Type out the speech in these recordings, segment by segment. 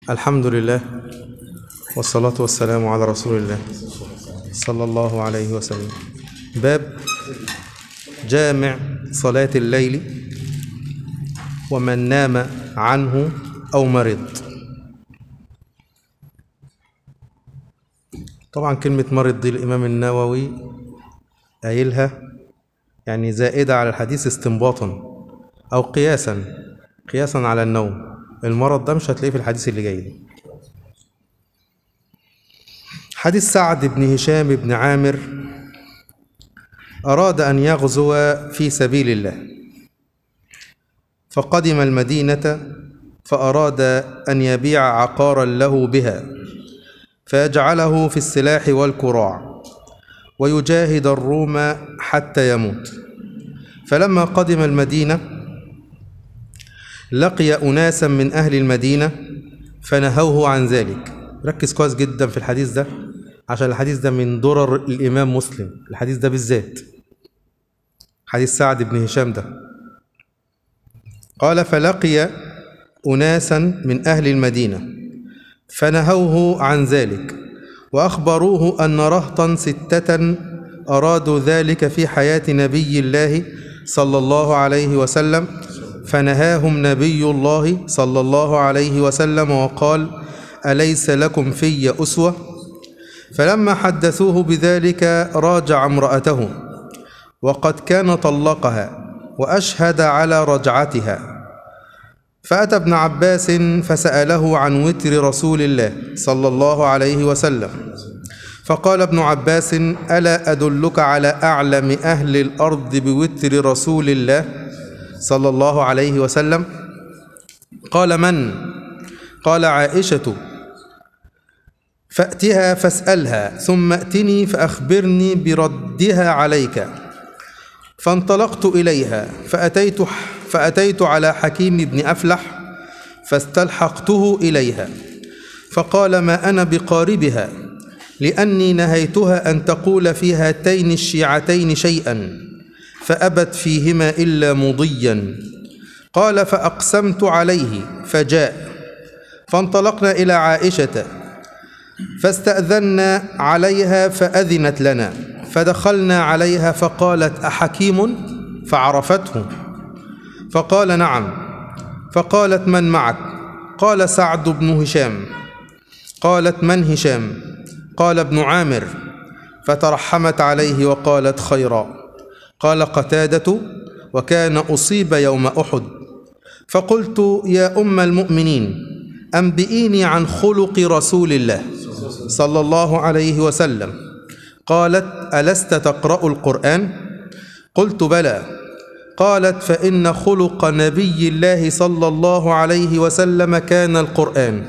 الحمد لله والصلاة والسلام على رسول الله صلى الله عليه وسلم باب جامع صلاة الليل ومن نام عنه أو مرض طبعا كلمة مرض دي الإمام النووي قايلها يعني زائدة على الحديث استنباطا أو قياسا قياسا على النوم المرض ده مش هتلاقيه في الحديث اللي جاي ده حديث سعد بن هشام بن عامر أراد أن يغزو في سبيل الله فقدم المدينة فأراد أن يبيع عقارا له بها فيجعله في السلاح والكراع ويجاهد الروم حتى يموت فلما قدم المدينة لقي أناسا من أهل المدينة فنهوه عن ذلك ركز كويس جدا في الحديث ده عشان الحديث ده من درر الإمام مسلم الحديث ده بالذات حديث سعد بن هشام ده قال فلقي أناسا من أهل المدينة فنهوه عن ذلك وأخبروه أن رهطا ستة أرادوا ذلك في حياة نبي الله صلى الله عليه وسلم فنهاهم نبي الله صلى الله عليه وسلم وقال أليس لكم في أسوة فلما حدثوه بذلك راجع امرأته وقد كان طلقها وأشهد على رجعتها فأتى ابن عباس فسأله عن وتر رسول الله صلى الله عليه وسلم فقال ابن عباس ألا أدلك على أعلم أهل الأرض بوتر رسول الله صلى الله عليه وسلم قال من قال عائشة فأتها فاسألها ثم أتني فأخبرني بردها عليك فانطلقت إليها فأتيت, فأتيت على حكيم بن أفلح فاستلحقته إليها فقال ما أنا بقاربها لأني نهيتها أن تقول في هاتين الشيعتين شيئا فأبت فيهما إلا مضيا قال فأقسمت عليه فجاء فانطلقنا إلى عائشة فاستأذنا عليها فأذنت لنا فدخلنا عليها فقالت أحكيم فعرفته فقال نعم فقالت من معك قال سعد بن هشام قالت من هشام قال ابن عامر فترحمت عليه وقالت خيرا قال قتادة وكان أصيب يوم أحد فقلت يا أم المؤمنين أنبئيني عن خلق رسول الله صلى الله عليه وسلم قالت ألست تقرأ القرآن قلت بلى قالت فإن خلق نبي الله صلى الله عليه وسلم كان القرآن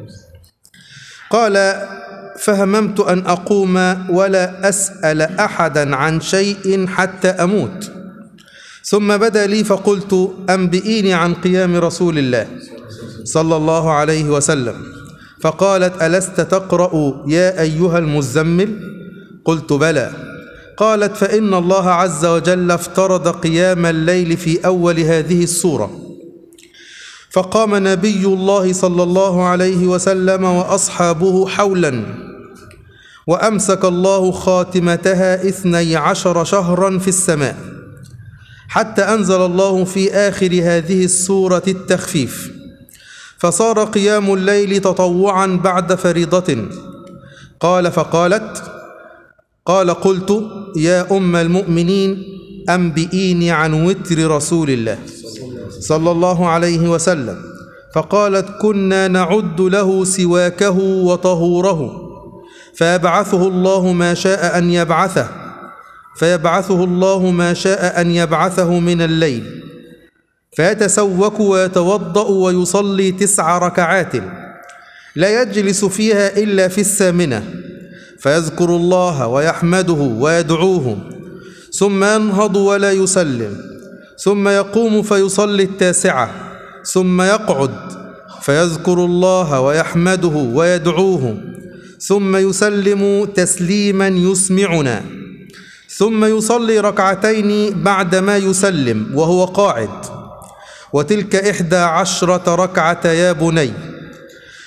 قال فهممت أن أقوم ولا أسأل أحدا عن شيء حتى أموت ثم بدا لي فقلت أنبئيني عن قيام رسول الله صلى الله عليه وسلم فقالت ألست تقرأ يا أيها المزمل قلت بلى قالت فإن الله عز وجل افترض قيام الليل في أول هذه السورة فقام نبي الله صلى الله عليه وسلم وأصحابه حولا وأمسك الله خاتمتها اثني عشر شهرا في السماء حتى أنزل الله في آخر هذه السورة التخفيف فصار قيام الليل تطوعا بعد فريضة قال فقالت قال قلت يا أم المؤمنين أنبئيني عن وتر رسول الله صلى الله عليه وسلم فقالت كنا نعد له سواكه وطهوره فيبعثه الله ما شاء أن يبعثه فيبعثه الله ما شاء أن يبعثه من الليل فيتسوك ويتوضأ ويصلي تسع ركعات لا يجلس فيها إلا في الثامنة فيذكر الله ويحمده ويدعوه ثم ينهض ولا يسلم ثم يقوم فيصلي التاسعة ثم يقعد فيذكر الله ويحمده ويدعوه ثم يسلم تسليما يسمعنا ثم يصلي ركعتين بعدما يسلم وهو قاعد وتلك إحدى عشرة ركعة يا بني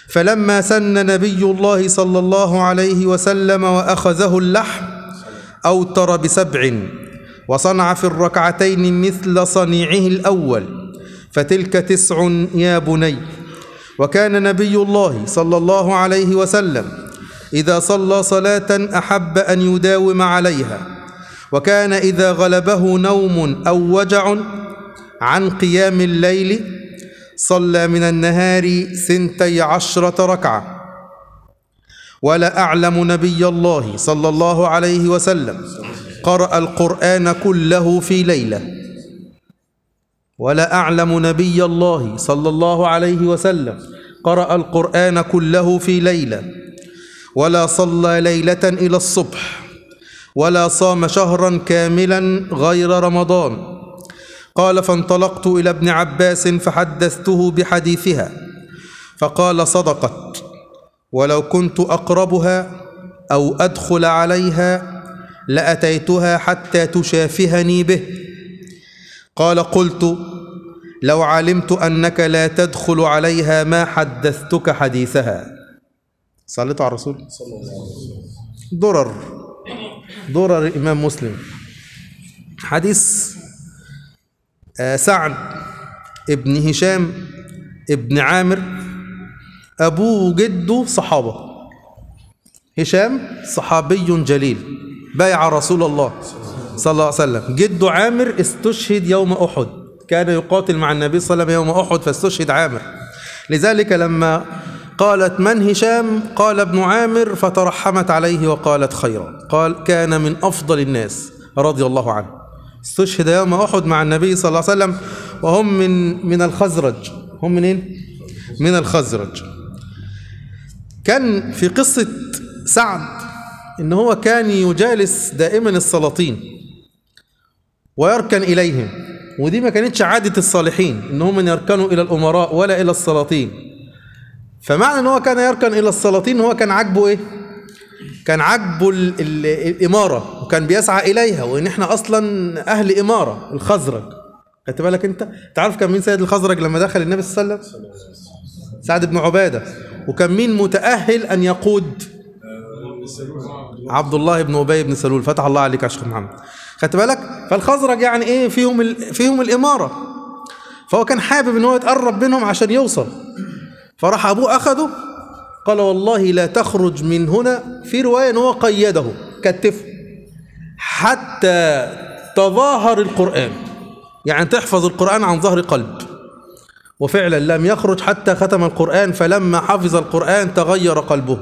فلما سن نبي الله صلى الله عليه وسلم وأخذه اللحم أوتر بسبع وصنع في الركعتين مثل صنيعه الأول فتلك تسع يا بني وكان نبي الله صلى الله عليه وسلم إذا صلى صلاة أحب أن يداوم عليها وكان إذا غلبه نوم أو وجع عن قيام الليل صلى من النهار ثنتي عشرة ركعة ولا أعلم نبي الله صلى الله عليه وسلم قرأ القرآن كله في ليلة ولا أعلم نبي الله صلى الله عليه وسلم قرأ القرآن كله في ليلة ولا صلى ليلة إلى الصبح ولا صام شهرا كاملا غير رمضان قال فانطلقت إلى ابن عباس فحدثته بحديثها فقال صدقت ولو كنت أقربها أو أدخل عليها لأتيتها حتى تشافهني به قال قلت لو علمت أنك لا تدخل عليها ما حدثتك حديثها صليت على الرسول درر درر الإمام مسلم حديث آه، سعد ابن هشام ابن عامر أبوه وجده صحابة هشام صحابي جليل بايع رسول الله صلى الله عليه وسلم جده عامر استشهد يوم أحد كان يقاتل مع النبي صلى الله عليه وسلم يوم أحد فاستشهد عامر لذلك لما قالت من هشام قال ابن عامر فترحمت عليه وقالت خيرا قال كان من أفضل الناس رضي الله عنه استشهد يوم أحد مع النبي صلى الله عليه وسلم وهم من من الخزرج هم منين؟ من الخزرج كان في قصة سعد إن هو كان يجالس دائما السلاطين ويركن إليهم ودي ما كانتش عادة الصالحين إن هم يركنوا إلى الأمراء ولا إلى السلاطين فمعنى إن هو كان يركن إلى السلاطين هو كان عاجبه إيه؟ كان عاجبه ال- ال- الإمارة وكان بيسعى إليها وإن إحنا أصلا أهل إمارة الخزرج خدت بالك أنت؟ تعرف كان مين سيد الخزرج لما دخل النبي صلى الله عليه وسلم؟ سعد بن عبادة وكان مين متأهل أن يقود عبد الله بن أبي بن سلول فتح الله عليك يا شيخ محمد خدت بالك فالخزرج يعني ايه فيهم ال... فيهم الاماره فهو كان حابب ان هو يتقرب منهم عشان يوصل فراح ابوه اخده قال والله لا تخرج من هنا في روايه ان هو قيده كتفه حتى تظاهر القران يعني تحفظ القران عن ظهر قلب وفعلا لم يخرج حتى ختم القران فلما حفظ القران تغير قلبه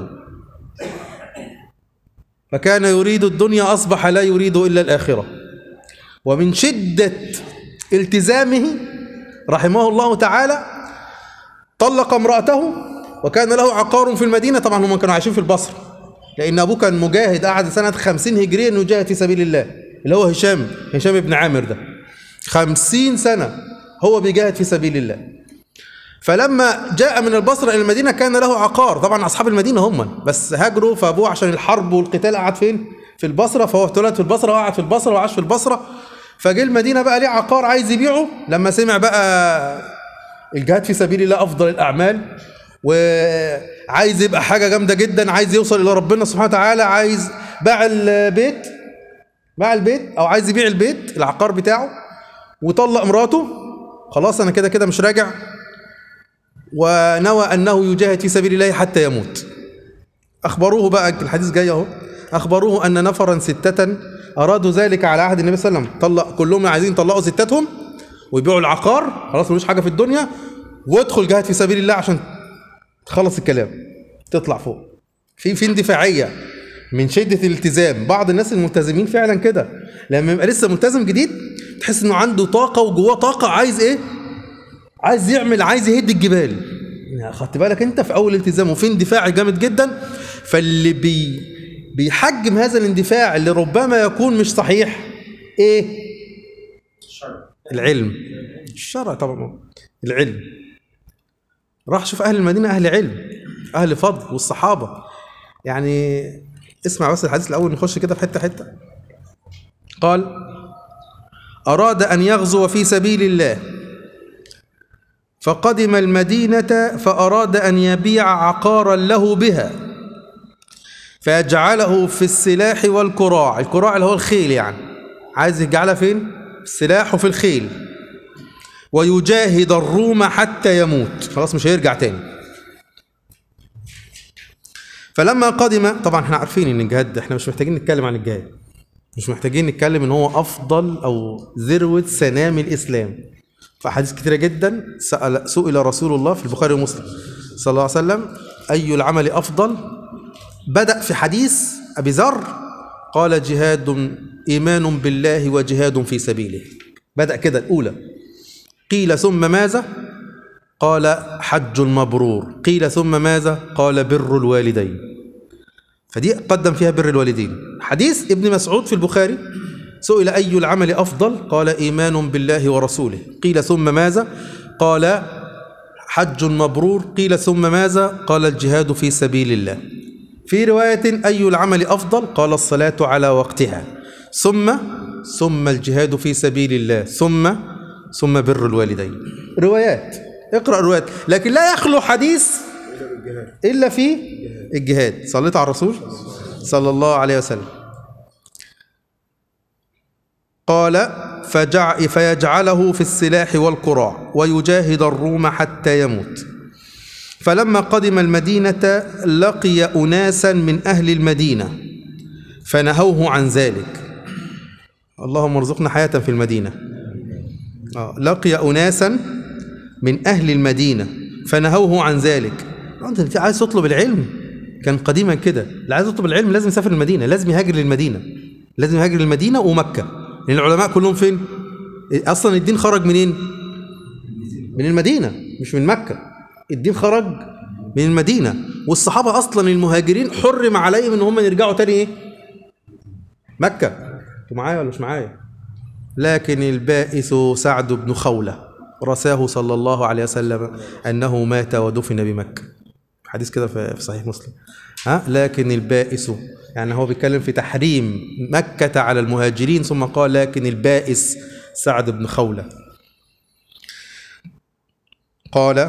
فكان يريد الدنيا أصبح لا يريد إلا الآخرة ومن شدة التزامه رحمه الله تعالى طلق امرأته وكان له عقار في المدينة طبعا هم كانوا عايشين في البصرة لأن أبوه كان مجاهد قعد سنة خمسين هجريا يجاهد في سبيل الله اللي هو هشام هشام بن عامر ده خمسين سنة هو بيجاهد في سبيل الله فلما جاء من البصرة إلى المدينة كان له عقار طبعا أصحاب المدينة هم بس هاجروا فأبوه عشان الحرب والقتال قعد فين في البصرة فهو اتولد في البصرة وقعد في البصرة وعاش في البصرة فجه المدينة بقى ليه عقار عايز يبيعه لما سمع بقى الجهاد في سبيل الله أفضل الأعمال وعايز يبقى حاجة جامدة جدا عايز يوصل إلى ربنا سبحانه وتعالى عايز باع البيت باع البيت أو عايز يبيع البيت العقار بتاعه وطلق مراته خلاص أنا كده كده مش راجع ونوى أنه يجاهد في سبيل الله حتى يموت أخبروه بقى الحديث جاي أهو أخبروه أن نفرا ستة أرادوا ذلك على عهد النبي صلى الله عليه وسلم طلق كلهم عايزين يطلقوا ستاتهم ويبيعوا العقار خلاص ملوش حاجة في الدنيا وادخل جاهد في سبيل الله عشان تخلص الكلام تطلع فوق في في اندفاعية من شدة الالتزام بعض الناس الملتزمين فعلا كده لما يبقى لسه ملتزم جديد تحس انه عنده طاقة وجواه طاقة عايز ايه عايز يعمل عايز يهد الجبال يعني خدت بالك انت في اول التزام وفي اندفاع جامد جدا فاللي بي بيحجم هذا الاندفاع اللي ربما يكون مش صحيح ايه العلم الشرع طبعا العلم راح شوف اهل المدينه اهل علم اهل فضل والصحابه يعني اسمع بس الحديث الاول نخش كده في حته حته قال اراد ان يغزو في سبيل الله فقدم المدينة فأراد أن يبيع عقارا له بها فيجعله في السلاح والكراع الكراع اللي هو الخيل يعني عايز يجعلها فين؟ في السلاح وفي الخيل ويجاهد الروم حتى يموت خلاص مش هيرجع تاني فلما قدم طبعا احنا عارفين ان الجهاد احنا مش محتاجين نتكلم عن الجهاد مش محتاجين نتكلم ان هو افضل او ذروه سنام الاسلام في احاديث كتيره جدا سأل سئل رسول الله في البخاري ومسلم صلى الله عليه وسلم اي العمل افضل بدا في حديث ابي ذر قال جهاد ايمان بالله وجهاد في سبيله بدا كده الاولى قيل ثم ماذا قال حج مبرور قيل ثم ماذا قال بر الوالدين فدي قدم فيها بر الوالدين حديث ابن مسعود في البخاري سئل أي العمل أفضل قال إيمان بالله ورسوله قيل ثم ماذا قال حج مبرور قيل ثم ماذا قال الجهاد في سبيل الله في رواية أي العمل أفضل قال الصلاة على وقتها ثم ثم الجهاد في سبيل الله ثم ثم بر الوالدين روايات اقرأ روايات لكن لا يخلو حديث إلا في الجهاد صليت على الرسول صلى الله عليه وسلم قال فجع فيجعله في السلاح والقراع ويجاهد الروم حتى يموت فلما قدم المدينة لقي أناسا من أهل المدينة فنهوه عن ذلك اللهم ارزقنا حياة في المدينة آه، لقي أناسا من أهل المدينة فنهوه عن ذلك أنت عايز تطلب العلم كان قديما كده اللي عايز يطلب العلم لازم يسافر المدينة لازم يهاجر للمدينة لازم يهاجر للمدينة ومكة لأن العلماء كلهم فين أصلا الدين خرج منين من المدينة مش من مكة الدين خرج من المدينة والصحابة أصلا المهاجرين حرم عليهم إن هم يرجعوا تاني إيه مكة انتوا معايا ولا مش معايا لكن البائس سعد بن خولة رساه صلى الله عليه وسلم أنه مات ودفن بمكة حديث كده في في صحيح مسلم ها لكن البائس يعني هو بيتكلم في تحريم مكة على المهاجرين ثم قال لكن البائس سعد بن خولة قال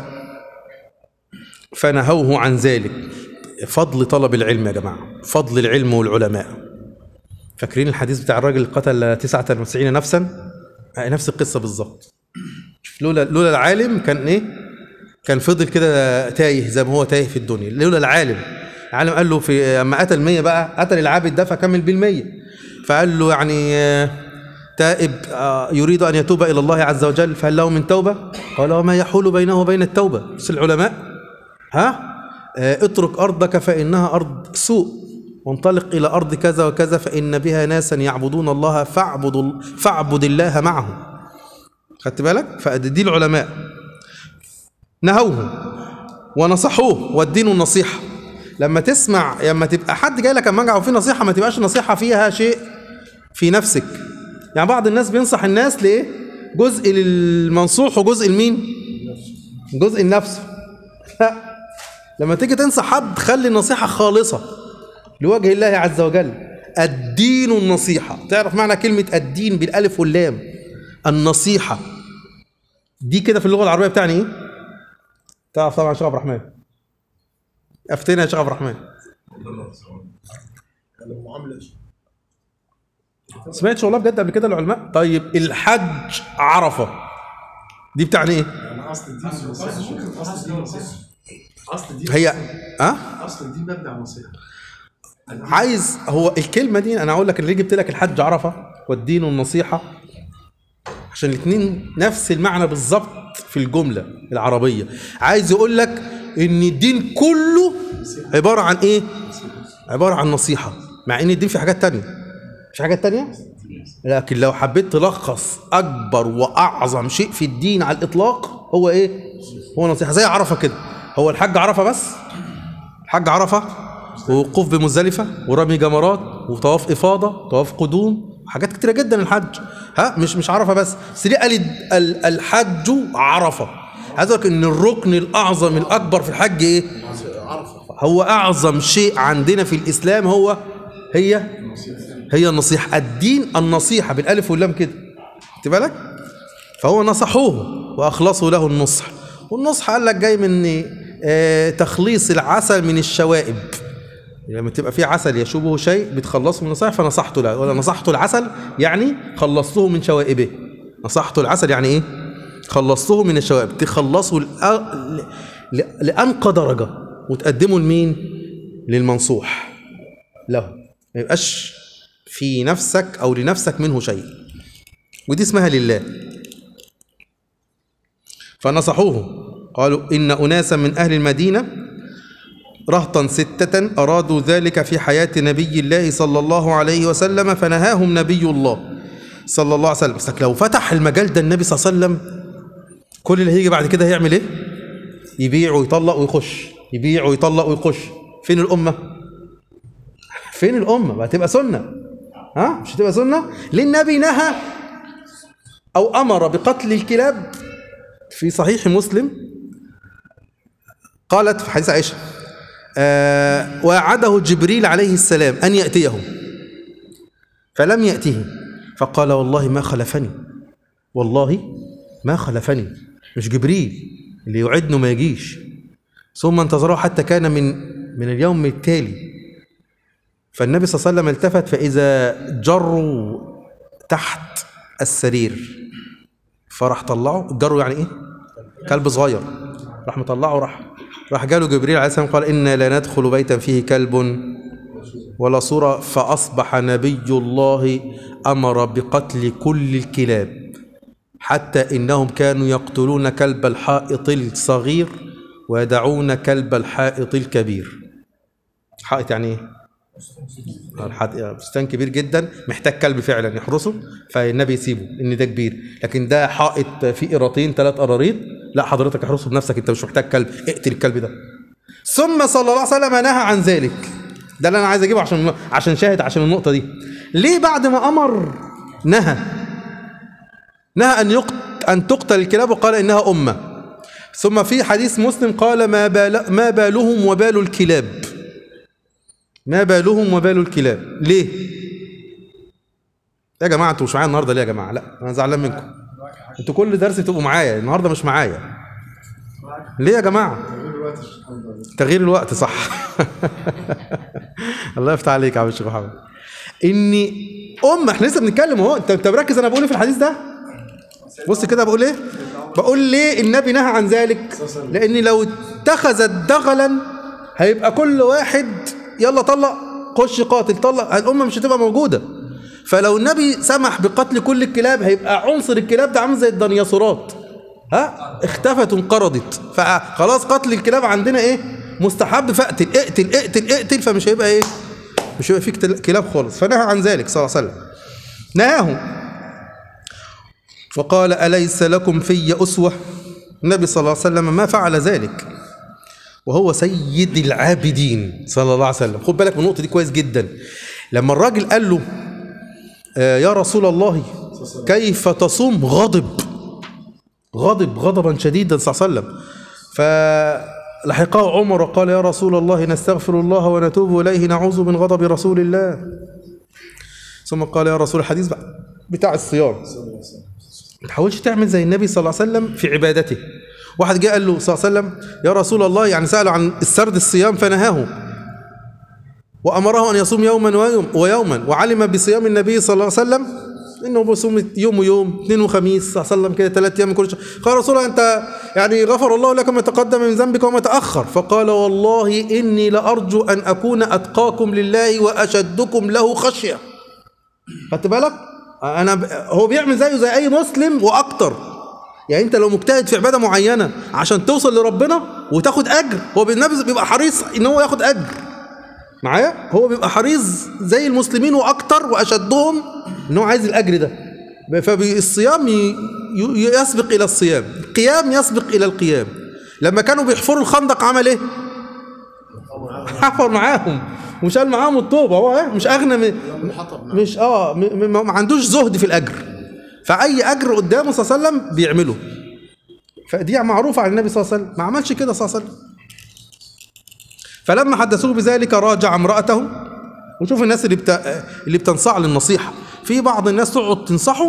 فنهوه عن ذلك فضل طلب العلم يا جماعة فضل العلم والعلماء فاكرين الحديث بتاع الراجل اللي قتل 99 نفسا آه، نفس القصة بالظبط شوف لولا لولا العالم كان ايه كان فضل كده تايه زي ما هو تايه في الدنيا لولا العالم العالم قال له في اما قتل 100 بقى قتل العابد ده فكمل بال100 فقال له يعني آه، تائب آه، يريد ان يتوب الى الله عز وجل فهل له من توبه؟ قال وما يحول بينه وبين التوبه بس العلماء ها آه، اترك ارضك فانها ارض سوء وانطلق الى ارض كذا وكذا فان بها ناسا يعبدون الله فاعبد فاعبد الله معهم خدت بالك فدي العلماء نهوه ونصحوه والدين النصيحه لما تسمع لما تبقى حد جاي لك اما وفي نصيحه ما تبقاش النصيحه فيها شيء في نفسك يعني بعض الناس بينصح الناس ليه جزء للمنصوح وجزء لمين جزء لنفسه لا لما تيجي تنصح حد خلي النصيحه خالصه لوجه الله عز وجل الدين النصيحه تعرف معنى كلمه الدين بالالف واللام النصيحه دي كده في اللغه العربيه بتاعني ايه تعرف طبعا يا شيخ عبد الرحمن افتنا يا شيخ عبد الرحمن سمعت والله بجد قبل كده العلماء طيب الحج عرفه دي بتاعني ايه انا اصل الدين نصيحه اصل الدين نصيحه اصل الدين هي اه اصل الدين مبدا نصيحه عايز هو الكلمه دي انا اقول لك اللي جبت لك الحج عرفه والدين النصيحه عشان الاثنين نفس المعنى بالظبط في الجمله العربيه عايز يقول لك ان الدين كله عباره عن ايه عباره عن نصيحه مع ان الدين في حاجات تانية مش حاجات تانية لكن لو حبيت تلخص اكبر واعظم شيء في الدين على الاطلاق هو ايه هو نصيحه زي عرفه كده هو الحج عرفه بس الحج عرفه ووقوف بمزدلفه ورمي جمرات وطواف افاضه طواف قدوم حاجات كتيره جدا الحج ها مش مش عرفه بس بس ليه قال ال- ال- الحج عرفه عايز اقول لك ان الركن الاعظم الاكبر في الحج ايه هو اعظم شيء عندنا في الاسلام هو هي هي النصيحه الدين النصيحه بالالف واللام كده خدت بالك فهو نصحوه واخلصوا له النصح والنصح قال لك جاي من آه، تخليص العسل من الشوائب لما تبقى في عسل يشوبه شيء بتخلصه من النصائح فنصحته له ولا نصحته العسل يعني خلصته من شوائبه نصحته العسل يعني ايه خلصته من الشوائب تخلصه لأ- ل- لأنقى درجة وتقدمه لمين للمنصوح له ما يبقاش في نفسك أو لنفسك منه شيء ودي اسمها لله فنصحوه قالوا إن أناسا من أهل المدينة رهطا ستة أرادوا ذلك في حياة نبي الله صلى الله عليه وسلم فنهاهم نبي الله صلى الله عليه وسلم بس لو فتح المجال ده النبي صلى الله عليه وسلم كل اللي هيجي بعد كده هيعمل ايه يبيع ويطلق ويخش يبيع ويطلق ويخش فين الأمة فين الأمة بقى تبقى سنة ها مش هتبقى سنة ليه النبي نهى أو أمر بقتل الكلاب في صحيح مسلم قالت في حديث عائشة آه وعده جبريل عليه السلام أن يأتيه فلم يأته فقال والله ما خلفني والله ما خلفني مش جبريل اللي يعدنه ما يجيش ثم انتظره حتى كان من من اليوم التالي فالنبي صلى الله عليه وسلم التفت فإذا جروا تحت السرير فراح طلعه جروا يعني ايه كلب صغير راح مطلعه راح راح جاله جبريل عليه السلام قال إنا لا ندخل بيتا فيه كلب ولا صورة فأصبح نبي الله أمر بقتل كل الكلاب حتى إنهم كانوا يقتلون كلب الحائط الصغير ويدعون كلب الحائط الكبير حائط يعني ايه؟ الحد- بستان كبير جدا محتاج كلب فعلا يحرسه فالنبي يسيبه ان ده كبير لكن ده حائط فيه قراطين ثلاث قراريط لا حضرتك احرسه بنفسك انت مش محتاج كلب اقتل الكلب ده ثم صلى الله عليه وسلم نهى عن ذلك ده اللي انا عايز اجيبه عشان عشان شاهد عشان النقطه دي ليه بعد ما امر نهى نهى ان يقت ان تقتل الكلاب وقال انها امه ثم في حديث مسلم قال ما بال ما بالهم وبال الكلاب ما بالهم وبال الكلاب ليه يا جماعه انتوا مش معايا النهارده ليه يا جماعه لا انا زعلان منكم انتوا كل درس تبقوا معايا النهارده مش معايا ليه يا جماعه تغيير الوقت صح الله يفتح عليك يا عم الشيخ محمد اني ام احنا لسه بنتكلم اهو انت انت مركز انا بقول ايه في الحديث ده بص كده بقول ايه بقول ليه النبي نهى عن ذلك لان لو اتخذت دغلا هيبقى كل واحد يلا طلق خش قاتل طلق الامه مش هتبقى موجوده فلو النبي سمح بقتل كل الكلاب هيبقى عنصر الكلاب ده عامل زي الدنيصورات ها اختفت وانقرضت فخلاص قتل الكلاب عندنا ايه مستحب فاقتل اقتل اقتل اقتل فمش هيبقى ايه مش هيبقى فيك تل- كلاب خالص فنهى عن ذلك صلى الله عليه وسلم نهاهم فقال أليس لكم في أسوة النبي صلى الله عليه وسلم ما فعل ذلك وهو سيد العابدين صلى الله عليه وسلم خد بالك من النقطة دي كويس جدا لما الراجل قال له آه، يا رسول الله كيف تصوم غضب غضب غضبا شديدا صلى الله عليه وسلم فلحقه عمر وقال يا رسول الله نستغفر الله ونتوب إليه نعوذ من غضب رسول الله ثم قال يا رسول الحديث بقى بتاع الصيام ما تحاولش تعمل زي النبي صلى الله عليه وسلم في عبادته واحد جاء قال له صلى الله عليه وسلم يا رسول الله يعني سأله عن السرد الصيام فنهاه وأمره أن يصوم يوما ويوم ويوما وعلم بصيام النبي صلى الله عليه وسلم انه بيصوم يوم ويوم اثنين وخميس صلى الله عليه وسلم كده ثلاث ايام من كل شهر قال رسول الله انت يعني غفر الله لك ما تقدم من ذنبك وما تاخر فقال والله اني لارجو ان اكون اتقاكم لله واشدكم له خشيه خدت بالك انا ب... هو بيعمل زيه زي اي مسلم واكتر يعني انت لو مجتهد في عباده معينه عشان توصل لربنا وتاخد اجر هو بالنبي بيبقى حريص ان هو ياخد اجر معايا هو بيبقى حريص زي المسلمين واكتر واشدهم ان هو عايز الاجر ده فالصيام ي... ي... يسبق الى الصيام القيام يسبق الى القيام لما كانوا بيحفروا الخندق عمل ايه حفر معاهم وشال معاهم الطوبه هو ايه مش اغنى من مش اه م... م... ما عندوش زهد في الاجر فاي اجر قدامه صلى الله عليه وسلم بيعمله فدي معروفه عن النبي صلى الله عليه وسلم ما عملش كده صلى الله عليه وسلم فلما حدثوه بذلك راجع امرأته وشوف الناس اللي بت... اللي بتنصاع للنصيحة في بعض الناس تقعد تنصحه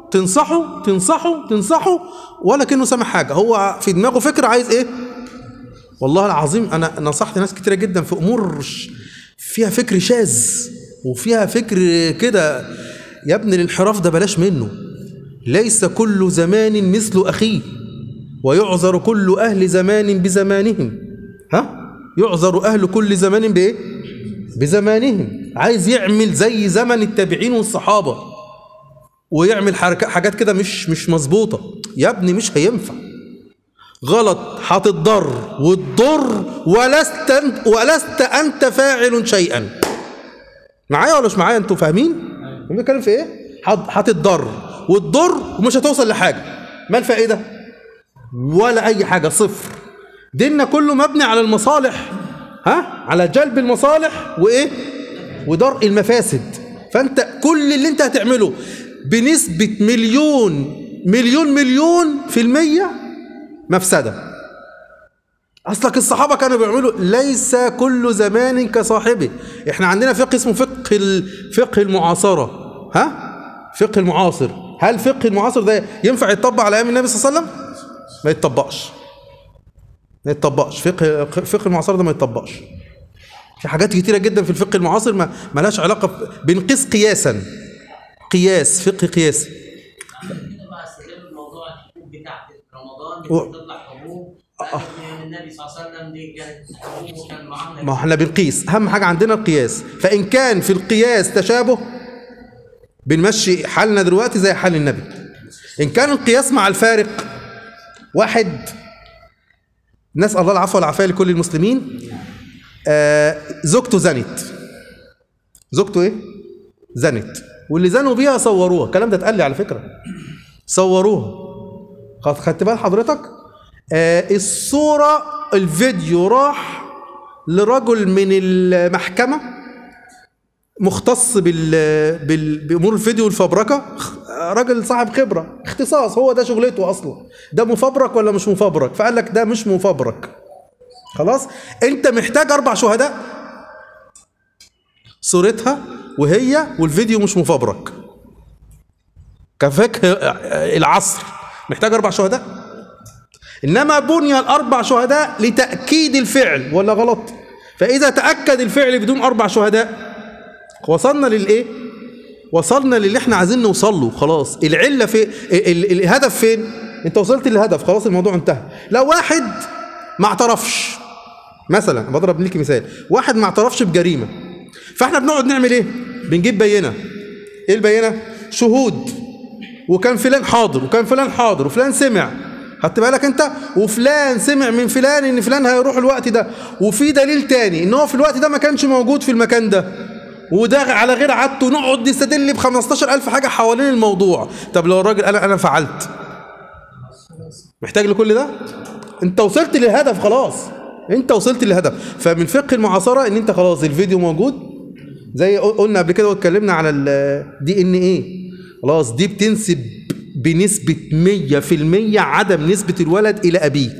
تنصحه تنصحه تنصحه ولا كأنه سامع حاجة هو في دماغه فكرة عايز ايه والله العظيم انا نصحت ناس كتيرة جدا في امور ش- فيها فكر شاذ وفيها فكر كده يا ابني الانحراف ده بلاش منه ليس كل زمان مثل اخيه ويعذر كل اهل زمان بزمانهم ها يعذر اهل كل زمان بايه بزمانهم عايز يعمل زي زمن التابعين والصحابه ويعمل حركة حاجات كده مش مش مظبوطه يا ابني مش هينفع غلط هتضر وتضر ولست انت ولست انت فاعل شيئا معايا ولا مش معايا انتوا فاهمين انا بتكلم في ايه هت- هتضر وتضر ومش هتوصل لحاجه ما الفائده ولا اي حاجه صفر ديننا كله مبني على المصالح ها على جلب المصالح وايه ودرء المفاسد فانت كل اللي انت هتعمله بنسبه مليون مليون مليون في الميه مفسده اصلك الصحابه كانوا بيعملوا ليس كل زمان كصاحبه احنا عندنا فقه اسمه فقه ال- فقه المعاصره ها فقه المعاصر هل فقه المعاصر ده ينفع يتطبق على ايام النبي صلى الله عليه وسلم ما يتطبقش ما يتطبقش فقه فقه المعاصر ده ما يتطبقش في حاجات كتيره جدا في الفقه المعاصر ما ملهاش علاقه ب- بنقيس قياسا قياس فقه قياسي كده بقى استغل الموضوع الحبوب بتاعت رمضان و- اللي بتطلع حبوب قال ان النبي صلى الله عليه وسلم دي كانت حبوب وكان معامله ما احنا بنقيس اهم حاجه عندنا القياس فان كان في القياس تشابه بنمشي حالنا دلوقتي زي حال النبي ان كان القياس مع الفارق واحد نسال الله العفو والعافيه لكل المسلمين آه زوجته زنت زوجته ايه زنت واللي زنوا بيها صوروها الكلام ده اتقال لي على فكره صوروها خد- خدت بال حضرتك آه الصورة الفيديو راح لرجل من المحكمة مختص بال... بال... بأمور الفيديو والفبركة خ- راجل صاحب خبرة اختصاص هو ده شغلته أصلا ده مفبرك ولا مش مفبرك فقال لك ده مش مفبرك خلاص انت محتاج أربع شهداء صورتها وهي والفيديو مش مفبرك كفقه العصر محتاج أربع شهداء إنما بني الأربع شهداء لتأكيد الفعل ولا غلط فإذا تأكد الفعل بدون أربع شهداء وصلنا للإيه وصلنا للي احنا عايزين نوصل له خلاص العلة في ال- ال- الهدف فين انت وصلت للهدف خلاص الموضوع انتهى لو واحد ما اعترفش مثلا بضرب ليك مثال واحد ما اعترفش بجريمة فاحنا بنقعد نعمل ايه بنجيب بينة ايه البينة شهود وكان فلان حاضر وكان فلان حاضر وفلان سمع خدت بالك انت وفلان سمع من فلان ان فلان هيروح الوقت ده وفي دليل تاني ان هو في الوقت ده ما كانش موجود في المكان ده وده على غير عادته نقعد نستدل ب 15000 حاجه حوالين الموضوع طب لو الراجل قال انا فعلت محتاج لكل ده انت وصلت للهدف خلاص انت وصلت للهدف فمن فقه المعاصره ان انت خلاص الفيديو موجود زي قلنا قبل كده واتكلمنا على الدي ان ايه خلاص دي بتنسب بنسبة 100% عدم نسبة الولد إلى أبيه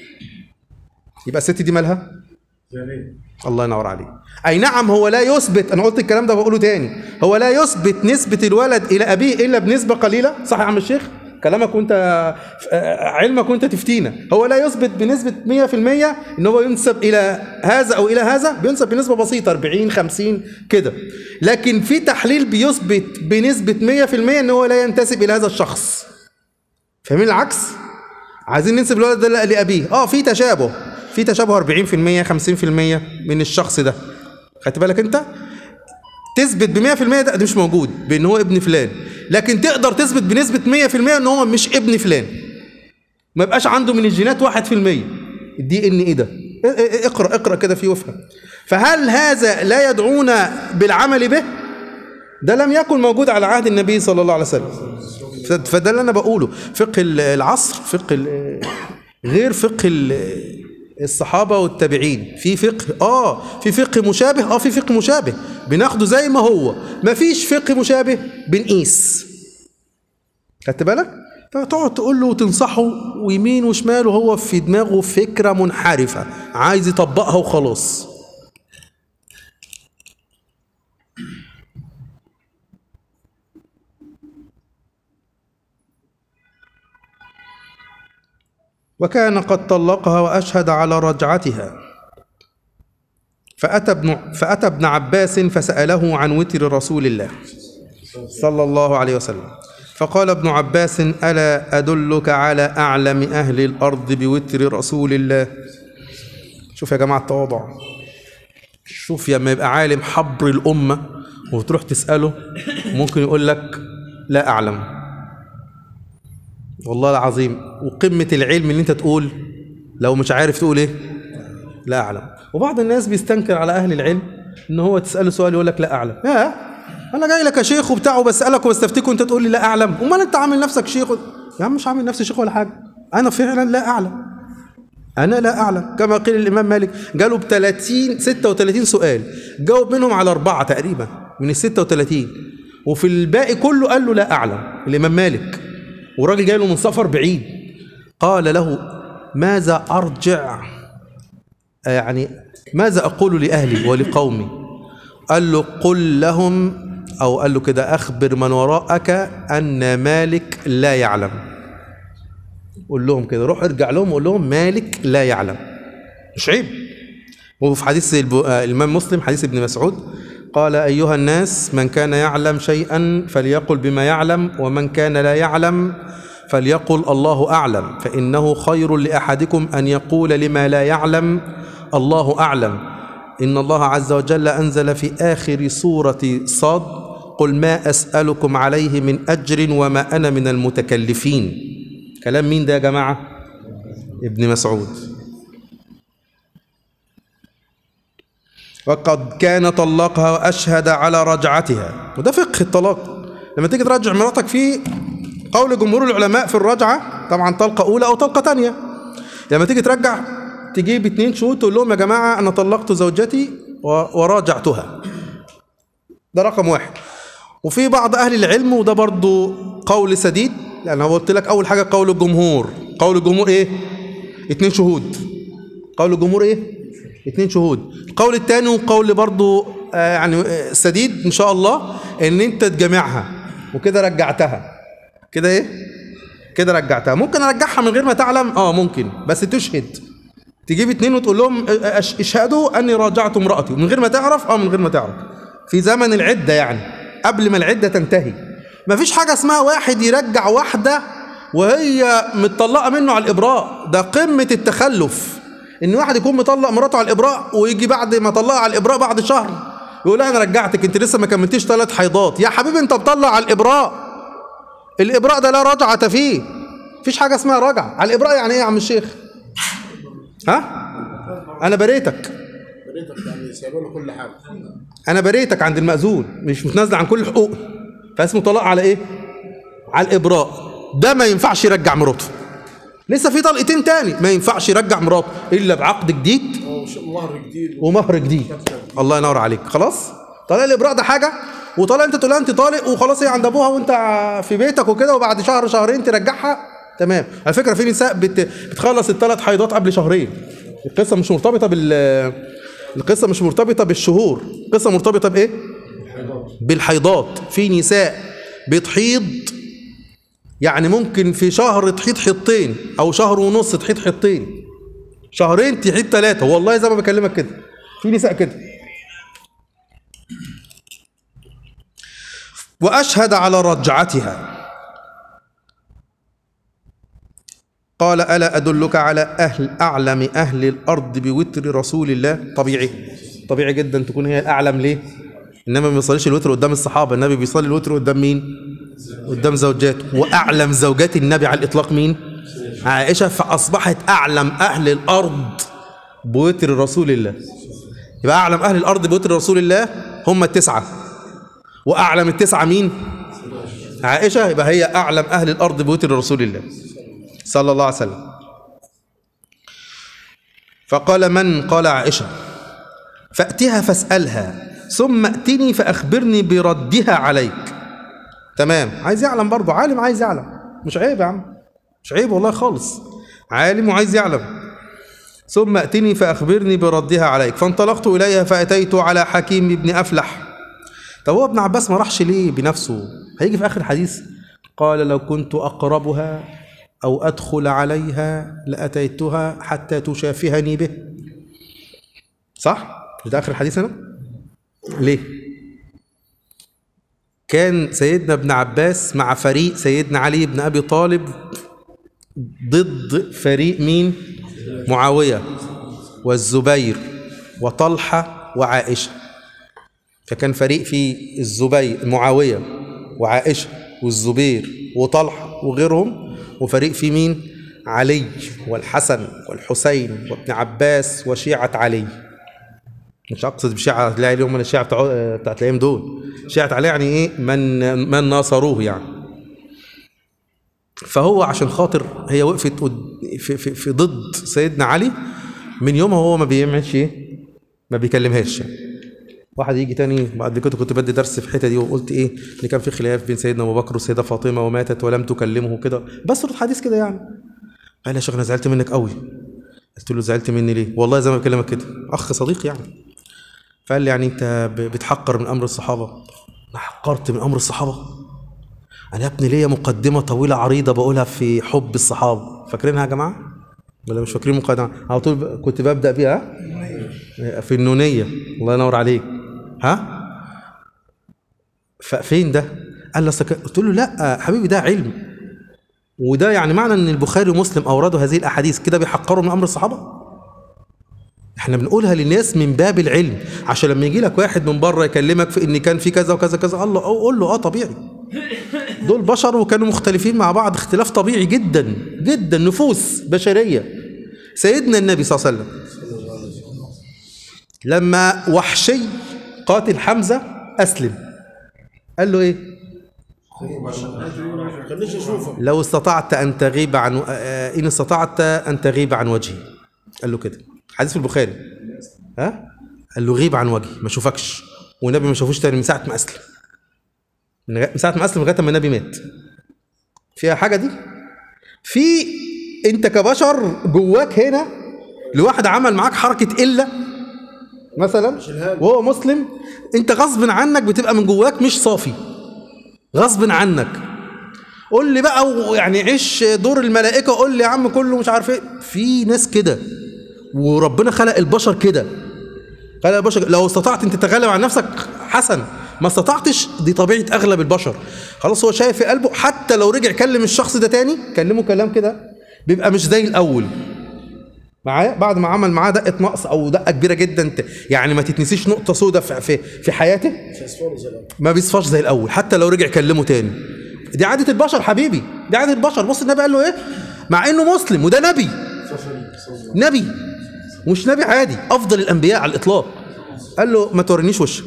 يبقى الست دي مالها؟ الله ينور عليك أي نعم هو لا يثبت أنا قلت الكلام ده بقوله تاني هو لا يثبت نسبة الولد إلى أبيه إلا بنسبة قليلة صح يا عم الشيخ؟ كلامك وانت علمك وانت تفتينا هو لا يثبت بنسبة 100% ان هو ينسب الى هذا او الى هذا بينسب بنسبة بسيطة 40 50 كده لكن في تحليل بيثبت بنسبة 100% ان هو لا ينتسب الى هذا الشخص فاهمين العكس عايزين ننسب الولد ده لابيه اه في تشابه في تشابه 40% 50% من الشخص ده خدت بالك انت تثبت ب 100% ده, ده مش موجود بان هو ابن فلان لكن تقدر تثبت بنسبة 100% ان هو مش ابن فلان ما يبقاش عنده من الجينات 1% الدي ان ايه ده اقرا اقرا كده فيه وافهم فهل هذا لا يدعونا بالعمل به ده لم يكن موجود على عهد النبي صلى الله عليه وسلم فده اللي انا بقوله فقه العصر فقه غير فقه الصحابه والتابعين في فقه اه في فقه مشابه اه في فقه مشابه بناخده زي ما هو مفيش فقه مشابه بنقيس خدت بالك فتقعد تقول له وتنصحه ويمين وشمال وهو في دماغه فكره منحرفه عايز يطبقها وخلاص وكان قد طلقها وأشهد على رجعتها فأتى ابن, فأتى ابن عباس فسأله عن وتر رسول الله صلى الله عليه وسلم فقال ابن عباس ألا أدلك على أعلم أهل الأرض بوتر رسول الله شوف يا جماعة التواضع شوف لما يبقى عالم حبر الأمة وتروح تسأله ممكن يقول لك لا أعلم والله العظيم وقمة العلم اللي انت تقول لو مش عارف تقول ايه لا أعلم وبعض الناس بيستنكر على أهل العلم إن هو تسأله سؤال يقول لك لا أعلم يا أنا جاي لك يا شيخ وبتاع وبسألك وبستفتيك وأنت تقول لي لا أعلم أمال أنت عامل نفسك شيخ و... يا عم مش عامل نفسي شيخ ولا حاجة أنا فعلا لا أعلم أنا لا أعلم كما قيل الإمام مالك جاله ب 30 36 سؤال جاوب منهم على أربعة تقريبا من ال 36 وفي الباقي كله قال له لا أعلم الإمام مالك وراجل جاي له من سفر بعيد قال له ماذا أرجع يعني ماذا أقول لأهلي ولقومي قال له قل لهم أو قال له كده أخبر من وراءك أن مالك لا يعلم قول لهم كده روح ارجع لهم وقول لهم مالك لا يعلم مش عيب وفي حديث الب- آه، الإمام مسلم حديث ابن مسعود قال أيها الناس من كان يعلم شيئا فليقل بما يعلم ومن كان لا يعلم فليقل الله أعلم فإنه خير لأحدكم أن يقول لما لا يعلم الله أعلم إن الله عز وجل أنزل في آخر سورة صاد قل ما أسألكم عليه من أجر وما أنا من المتكلفين كلام مين ده يا جماعة ابن مسعود وقد كان طلقها وأشهد على رجعتها وده فقه الطلاق لما تيجي ترجع مراتك في قول جمهور العلماء في الرجعة طبعا طلقة أولى أو طلقة تانية لما تيجي ترجع تجيب اتنين شهود تقول لهم يا جماعة أنا طلقت زوجتي و- وراجعتها ده رقم واحد وفي بعض أهل العلم وده برضو قول سديد يعني هو قلت لك أول حاجة قول الجمهور قول الجمهور إيه؟ اتنين شهود قول الجمهور إيه؟ اتنين شهود القول الثاني وقول برضو آه يعني آه، سديد إن شاء الله إن أنت تجمعها وكده رجعتها كده إيه؟ كده رجعتها ممكن أرجعها من غير ما تعلم آه ممكن بس تشهد تجيب اتنين وتقول لهم أش- اشهدوا اني راجعت امرأتي من غير ما تعرف اه من غير ما تعرف في زمن العدة يعني قبل ما العدة تنتهي مفيش حاجة اسمها واحد يرجع واحدة وهي متطلقة منه على الإبراء ده قمة التخلف إن واحد يكون مطلق مراته على الإبراء ويجي بعد ما طلقها على الإبراء بعد شهر يقول لها أنا رجعتك أنت لسه ما كملتيش ثلاث حيضات يا حبيبي أنت مطلق على الإبراء الإبراء ده لا رجعة فيه مفيش حاجة اسمها رجعة على الإبراء يعني إيه يا عم الشيخ ها انا بريتك بريتك يعني سايبه له كل حاجه انا بريتك عند المأذون مش متنازل عن كل حقوق فاسمه طلاق على ايه على الابراء ده ما ينفعش يرجع مراته لسه في طلقتين تاني ما ينفعش يرجع مراته الا بعقد جديد هو ش- مهر جديد ومهر جديد الله ينور عليك خلاص طلاق الابراء ده حاجه وطلاق انت تقول لها انت طالق وخلاص هي عند ابوها وانت في بيتك وكده وبعد شهر شهرين ترجعها تمام على فكره في نساء بت... بتخلص الثلاث حيضات قبل شهرين القصه مش مرتبطه بال القصه مش مرتبطه بالشهور القصه مرتبطه بايه بالحيضات في نساء بتحيض يعني ممكن في شهر تحيض حيضتين او شهر ونص تحيض حيضتين شهرين تحيض ثلاثه والله زي ما بكلمك كده في نساء كده واشهد على رجعتها قال الا ادلك على اهل اعلم اهل الارض بوتر رسول الله طبيعي طبيعي جدا تكون هي الاعلم ليه انما ما بيصليش الوتر قدام الصحابه النبي بيصلي الوتر قدام مين قدام زوجاته واعلم زوجات النبي على الاطلاق مين عائشه فاصبحت اعلم اهل الارض بوتر رسول الله يبقى اعلم اهل الارض بوتر رسول الله هم التسعه واعلم التسعه مين عائشه يبقى هي اعلم اهل الارض بوتر رسول الله صلى الله عليه وسلم فقال من قال عائشه فاتها فاسالها ثم ائتني فاخبرني بردها عليك تمام عايز يعلم برضه عالم عايز يعلم مش عيب يا عم مش عيب والله خالص عالم وعايز يعلم ثم ائتني فاخبرني بردها عليك فانطلقت اليها فاتيت على حكيم بن افلح طب هو ابن عباس ما راحش ليه بنفسه هيجي في اخر الحديث قال لو كنت اقربها أو أدخل عليها لأتيتها حتى تشافهني به صح؟ مش ده آخر الحديث هنا؟ ليه؟ كان سيدنا ابن عباس مع فريق سيدنا علي بن أبي طالب ضد فريق مين؟ معاوية والزبير وطلحة وعائشة فكان فريق في الزبير معاوية وعائشة والزبير وطلحة وغيرهم وفريق في مين؟ علي والحسن والحسين وابن عباس وشيعة علي مش اقصد بشيعة لا اليوم من الشيعة بتاع بتاعت الايام دول شيعة علي يعني ايه من من ناصروه يعني فهو عشان خاطر هي وقفت قد- في, في, في ضد سيدنا علي من يومها هو ما بيعملش ايه ما بيكلمهاش يعني. واحد يجي تاني بعد كده كنت بدي درس في الحته دي وقلت ايه ان كان في خلاف بين سيدنا ابو بكر والسيده فاطمه وماتت ولم تكلمه كده بس رد حديث كده يعني قال يا شيخ انا زعلت منك قوي قلت له زعلت مني ليه والله زي ما بكلمك كده اخ صديق يعني فقال لي يعني انت ب- بتحقر من امر الصحابه انا حقرت من امر الصحابه انا يا ابني ليا مقدمه طويله عريضه بقولها في حب الصحابه فاكرينها يا جماعه ولا مش فاكرين مقدمه على طول ب- كنت ببدا بيها ها؟ في النونيه الله ينور عليك ها ففين ده قال لي أصل ك- قلت له لا حبيبي ده علم وده يعني معنى ان البخاري ومسلم اوردوا هذه الاحاديث كده بيحقروا من امر الصحابه احنا بنقولها للناس من باب العلم عشان لما يجي لك واحد من بره يكلمك في ان كان في كذا وكذا كذا الله أو قول له اه طبيعي دول بشر وكانوا مختلفين مع بعض اختلاف طبيعي جدا جدا نفوس بشريه سيدنا النبي صلى الله عليه وسلم لما وحشي قاتل حمزه اسلم قال له ايه خليش اشوفك لو استطعت ان تغيب عن آه، ان استطعت ان تغيب عن وجهي قال له كده حديث في البخاري ها قال له غيب عن وجهي ما اشوفكش والنبي ما شافوش تاني من ساعه ما اسلم من غ- من ساعه ما اسلم لغايه ما النبي مات فيها حاجه دي في انت كبشر جواك هنا لواحد عمل معاك حركه قله مثلا وهو مسلم انت غصب عنك بتبقى من جواك مش صافي غصب عنك قول لي بقى ويعني عيش دور الملائكه قول لي يا عم كله مش عارف ايه في ناس كده وربنا خلق البشر كده خلق البشر لو استطعت انت تتغلب عن نفسك حسن ما استطعتش دي طبيعه اغلب البشر خلاص هو شايف في قلبه حتى لو رجع كلم الشخص ده تاني كلمه كلام كده بيبقى مش زي الاول معايا بعد ما عمل معاه دقه نقص او دقه كبيره جدا ت- يعني ما تتنسيش نقطه سوداء في في في حياته مش هسفوني زي الأول. ما بيصفاش زي الاول حتى لو رجع كلمه تاني دي عاده البشر حبيبي دي عاده البشر بص النبي قال له ايه مع انه مسلم وده نبي نبي مش نبي عادي افضل الانبياء على الاطلاق قال له ما تورينيش وشك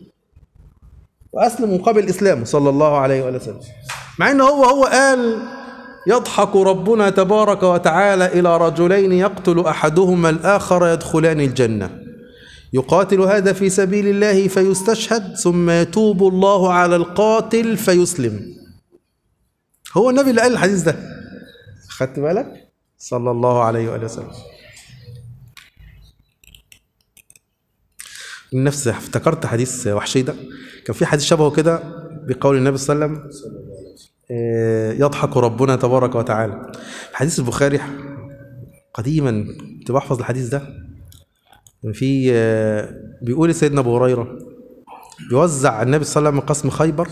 واسلم مقابل اسلامه صلى الله عليه وآله وسلم مع انه هو هو قال يضحك ربنا تبارك وتعالى الى رجلين يقتل احدهما الاخر يدخلان الجنه يقاتل هذا في سبيل الله فيستشهد ثم يتوب الله على القاتل فيسلم هو النبي اللي قال الحديث ده خدت بالك صلى الله عليه وآله وسلم من نفس افتكرت حديث وحشي ده كان في حديث شبهه كده بقول النبي صلى الله عليه وسلم آه، يضحك ربنا تبارك وتعالى حديث البخاري قديما كنت بحفظ الحديث ده كان في آه، بيقول سيدنا ابو هريره بيوزع النبي صلى الله عليه وسلم قسم خيبر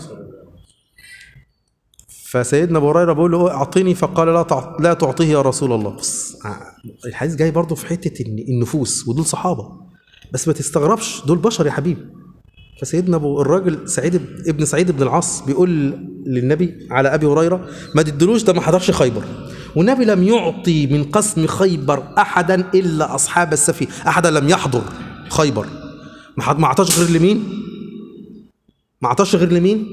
فسيدنا ابو هريره بيقول له اعطيني فقال لا تع- لا تعطيه يا رسول الله بص ع- الحديث جاي برضه في حته إن- النفوس ودول صحابه بس ما تستغربش دول بشر يا حبيبي فسيدنا ابو الراجل سعيد ب- ابن سعيد بن العاص بيقول للنبي على ابي هريره ما تدلوش ده ما حضرش خيبر والنبي لم يعطي من قسم خيبر احدا الا اصحاب السفينه احدا لم يحضر خيبر ما حد- ما اعطاش غير لمين ما اعطاش غير لمين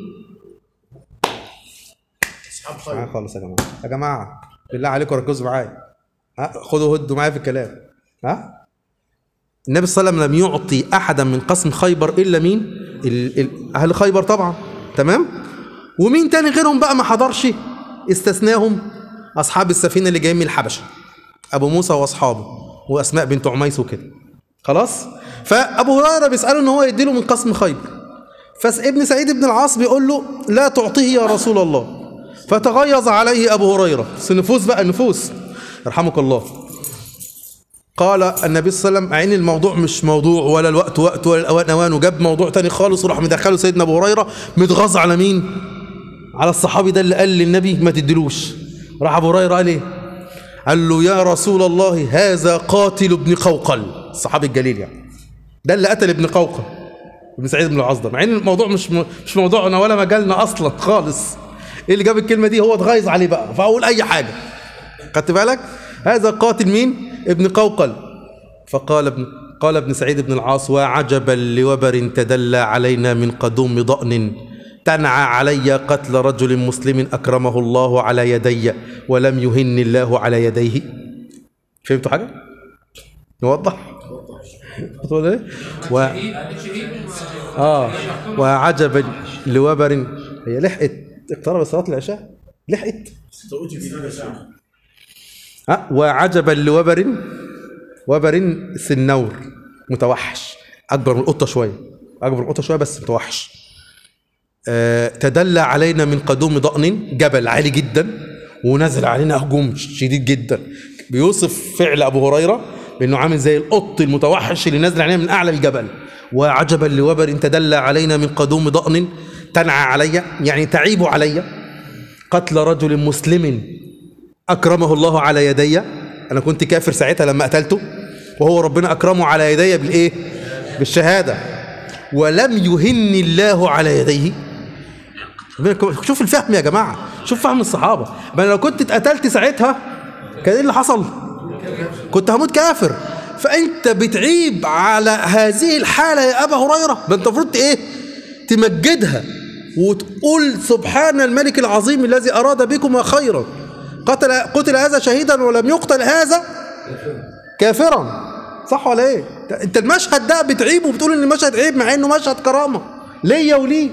اصحاب معايا خير خالص يا جماعه يا جماعه بالله عليكم ركزوا معايا ها خدوا هدوا معايا في الكلام ها النبي صلى الله عليه وسلم لم يعطي احدا من قسم خيبر الا مين ال... ال... اهل خيبر طبعا تمام ومين تاني غيرهم بقى ما حضرش استثناهم اصحاب السفينه اللي جايين من الحبشه ابو موسى واصحابه واسماء بنت عميس وكده خلاص فابو هريره بيساله ان هو يديله من قسم خيبر فابن سعيد بن العاص بيقول له لا تعطيه يا رسول الله فتغيظ عليه أبو هريرة بس النفوس بقى النفوس يرحمك الله قال النبي صلى الله عليه وسلم مع ان الموضوع مش موضوع ولا الوقت وقت ولا الاوان اوان وجاب موضوع تاني خالص وراح مدخله سيدنا ابو هريره متغاظ على مين؟ على الصحابي ده اللي قال للنبي ما تدلوش راح ابو هريره قال ايه؟ قال له يا رسول الله هذا قاتل ابن قوقل الصحابي الجليل يعني ده اللي قتل ابن قوقل ابن سعيد بن العاص ده مع ان الموضوع مش مش موضوعنا ولا مجالنا اصلا خالص ايه اللي جاب الكلمه دي هو اتغيظ عليه بقى فاقول اي حاجه خدت بالك هذا قاتل مين ابن قوقل فقال ابن قال ابن سعيد بن العاص وعجبا لوبر تدلى علينا من قدوم ضأن تنعى علي قتل رجل مسلم أكرمه الله على يدي ولم يهن الله على يديه فهمتوا حاجة؟ نوضح؟ بتقول ايه؟ و... اه وعجبا لوبر هي لحقت اقترب صلاة العشاء لحقت ها وعجبا لوبر وبر سنور متوحش اكبر من القطه شويه اكبر من القطه شويه بس متوحش آه تدلى علينا من قدوم ضأن جبل عالي جدا ونزل علينا هجوم شديد جدا بيوصف فعل ابو هريره بانه عامل زي القط المتوحش اللي نازل علينا من اعلى الجبل وعجبا لوبر تدلى علينا من قدوم ضأن تنعى علي يعني تعيب علي قتل رجل مسلم أكرمه الله على يدي أنا كنت كافر ساعتها لما قتلته وهو ربنا أكرمه على يدي بالإيه؟ بالشهادة ولم يهن الله على يديه شوف الفهم يا جماعة شوف فهم الصحابة ما أنا لو كنت اتقتلت ساعتها كان إيه اللي حصل؟ كنت هموت كافر فأنت بتعيب على هذه الحالة يا أبا هريرة ده أنت المفروض إيه؟ تمجدها وتقول سبحان الملك العظيم الذي أراد بكما خيرا قتل قتل هذا شهيدا ولم يقتل هذا كافرا صح ولا ايه انت المشهد ده بتعيب وبتقول ان المشهد عيب مع انه مشهد كرامه ليا وليه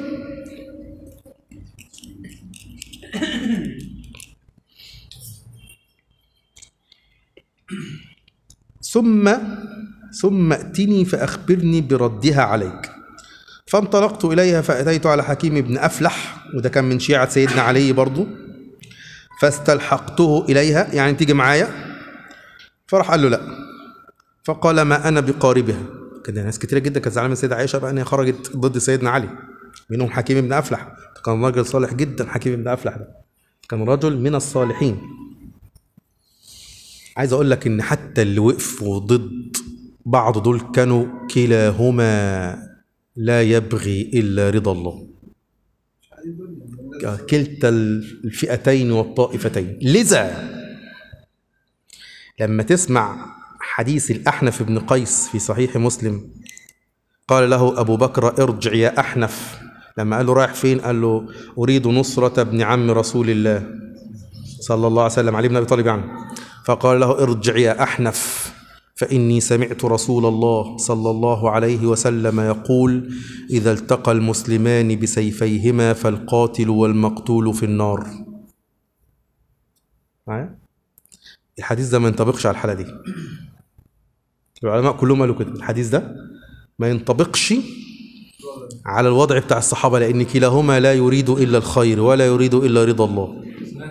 ثم ثم ائتني فاخبرني بردها عليك فانطلقت اليها فاتيت على حكيم بن افلح وده كان من شيعه سيدنا علي برضه فاستلحقته إليها يعني تيجي معايا فراح قال له لا فقال ما أنا بقاربها كان ناس كتيرة جدا كانت زعلانة من سيدة عائشة بقى إن هي خرجت ضد سيدنا علي منهم حكيم بن أفلح كان راجل صالح جدا حكيم بن أفلح ده كان رجل من الصالحين عايز أقول لك إن حتى اللي وقفوا ضد بعض دول كانوا كلاهما لا يبغي إلا رضا الله كلتا الفئتين والطائفتين لذا لما تسمع حديث الأحنف بن قيس في صحيح مسلم قال له أبو بكر ارجع يا أحنف لما قال له رايح فين قال له أريد نصرة ابن عم رسول الله صلى الله عليه وسلم علي بن أبي طالب يعني فقال له ارجع يا أحنف فإني سمعت رسول الله صلى الله عليه وسلم يقول إذا التقى المسلمان بسيفيهما فالقاتل والمقتول في النار معايا الحديث ده ما ينطبقش على الحالة دي العلماء كلهم قالوا كده الحديث ده ما ينطبقش على الوضع بتاع الصحابة لأن كلاهما لا يريد إلا الخير ولا يريد إلا رضا الله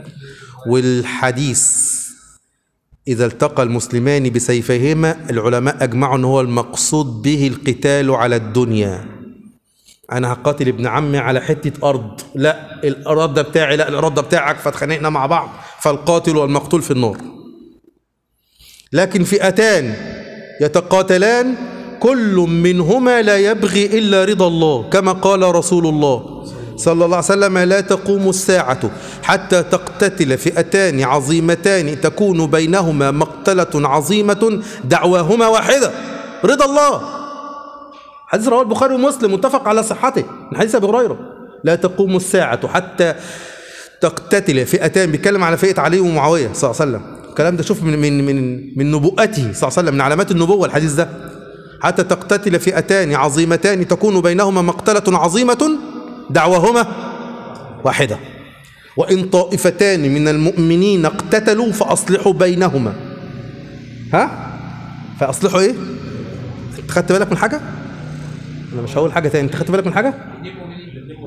والحديث إذا التقى المسلمان بسيفيهما العلماء أجمعوا أن هو المقصود به القتال على الدنيا أنا هقاتل ابن عمي على حتة أرض لا الأرض ده بتاعي لا الأرض ده بتاعك فاتخانقنا مع بعض فالقاتل والمقتول في النار لكن فئتان يتقاتلان كل منهما لا يبغي إلا رضا الله كما قال رسول الله صلى الله عليه وسلم لا تقوم الساعة حتى تقتتل فئتان عظيمتان تكون بينهما مقتلة عظيمة دعواهما واحدة رضا الله حديث رواه البخاري ومسلم متفق على صحته من حديث ابي هريره لا تقوم الساعة حتى تقتتل فئتان بيتكلم على فئة علي ومعاوية صلى الله عليه وسلم الكلام ده شوف من من من من نبوءته صلى الله عليه وسلم من علامات النبوة الحديث ده حتى تقتتل فئتان عظيمتان تكون بينهما مقتلة عظيمة دعواهما واحدة وإن طائفتان من المؤمنين اقتتلوا فأصلحوا بينهما ها فأصلحوا إيه أنت خدت بالك من حاجة أنا مش هقول حاجة تاني أنت خدت بالك من حاجة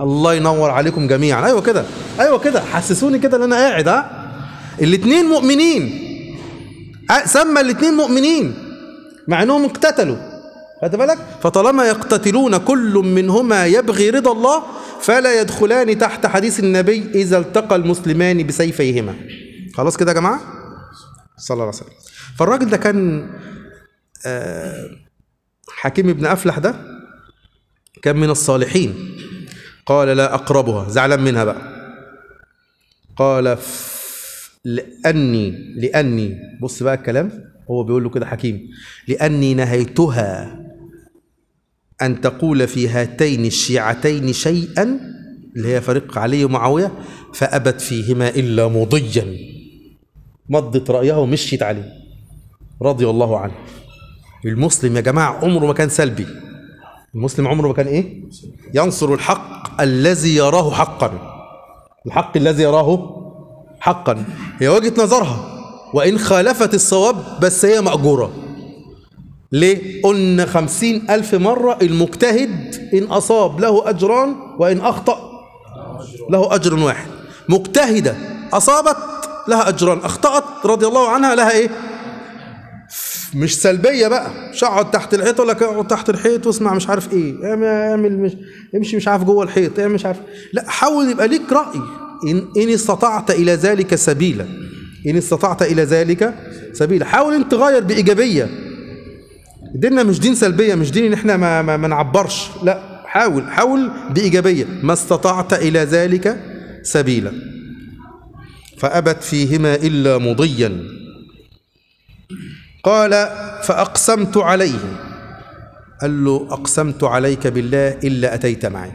الله ينور عليكم جميعا ايوه كده ايوه كده حسسوني كده ان انا قاعد ها الاثنين مؤمنين أه، سمى الاثنين مؤمنين مع انهم اقتتلوا خدت بالك فطالما يقتتلون كل منهما يبغي رضا الله فلا يدخلان تحت حديث النبي اذا التقى المسلمان بسيفيهما خلاص كده يا جماعه صلى الله عليه وسلم فالراجل ده كان آه، حكيم بن افلح ده كان من الصالحين قال لا اقربها زعلان منها بقى قال ف- لاني لاني بص بقى الكلام هو بيقول له كده حكيم لاني نهيتها ان تقول في هاتين الشيعتين شيئا اللي هي فريق علي ومعاويه فابت فيهما الا مضيا مضت رايها ومشيت عليه رضي الله عنه المسلم يا جماعه عمره ما كان سلبي المسلم عمره ما كان ايه ينصر الحق الذي يراه حقا الحق الذي يراه حقا هي وجهة نظرها وإن خالفت الصواب بس هي مأجورة ليه؟ قلنا خمسين ألف مرة المجتهد إن أصاب له أجران وإن أخطأ له أجر واحد مجتهدة أصابت لها أجران أخطأت رضي الله عنها لها إيه؟ مش سلبيه بقى مش اقعد تحت الحيط ولا اقعد تحت الحيط واسمع مش عارف ايه اعمل- اعمل مش امشي مش عارف جوه الحيط اعمل مش عارف لا حاول يبقى ليك راي ان ان استطعت الى ذلك سبيلا ان استطعت الى ذلك سبيلا حاول انت تغير بايجابيه ديننا مش دين سلبيه مش دين ان احنا ما, ما, ما نعبرش لا حاول حاول بايجابيه ما استطعت الى ذلك سبيلا فابت فيهما الا مضيا قال فأقسمت عليه قال له أقسمت عليك بالله إلا أتيت معي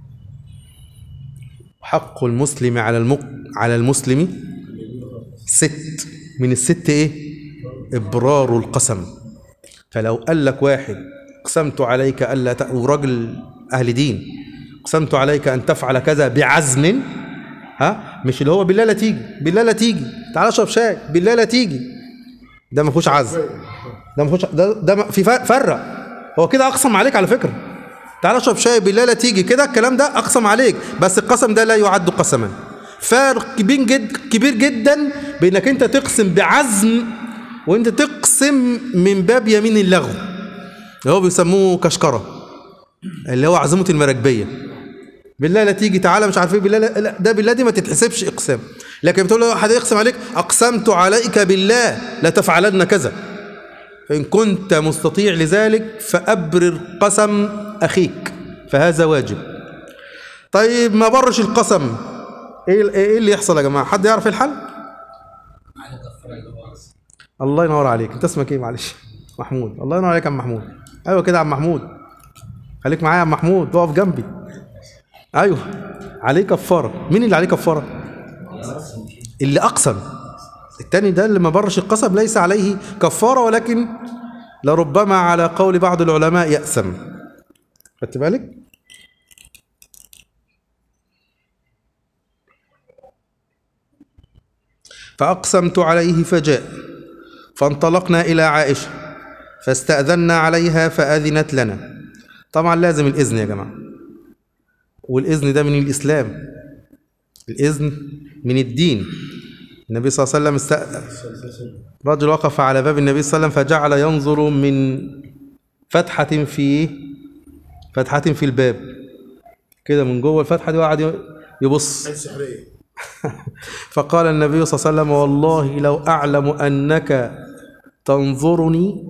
حق المسلم على المق... على المسلم ست من الست إيه إبرار القسم فلو قال لك واحد أقسمت عليك ألا ت... وراجل أهل دين أقسمت عليك أن تفعل كذا بعزم ها مش اللي هو بالله لا تيجي بالله لا تيجي تعال اشرب شاي بالله لا تيجي ده ما فيهوش عزم ده ما فيهوش ده ده ما- في فرق- فرق هو كده اقسم عليك على فكره تعال اشرب شاي بالله لا تيجي كده الكلام ده اقسم عليك بس القسم ده لا يعد قسما فرق كبير جد كبير جدا بانك انت تقسم بعزم وانت تقسم من باب يمين اللغو اللي هو بيسموه كشكره اللي هو عزيمه المراكبيه بالله لا تيجي تعالى مش عارف ايه بالله لا لا، ده بالله دي ما تتحسبش اقسام لكن بتقول له حد يقسم عليك اقسمت عليك بالله لا تفعلن كذا فان كنت مستطيع لذلك فابرر قسم اخيك فهذا واجب طيب ما برش القسم ايه ايه اللي يحصل يا جماعه حد يعرف إيه الحل الله ينور عليك انت اسمك ايه معلش محمود الله ينور عليك يا عم محمود ايوه كده يا عم محمود خليك معايا يا عم محمود تقف جنبي ايوه عليه كفاره مين اللي عليه كفاره اللي اقسم التاني ده اللي ما برش القسم ليس عليه كفاره ولكن لربما على قول بعض العلماء يأسم خدت بالك فأقسمت عليه فجاء فانطلقنا إلى عائشة فاستأذنا عليها فأذنت لنا طبعا لازم الإذن يا جماعة والإذن ده من الإسلام الإذن من الدين النبي صلى الله عليه وسلم استأذن رجل وقف على باب النبي صلى الله عليه وسلم فجعل ينظر من فتحة في فتحة في الباب كده من جوه الفتحة دي وقعد يبص السحرية فقال النبي صلى الله عليه وسلم والله لو أعلم أنك تنظرني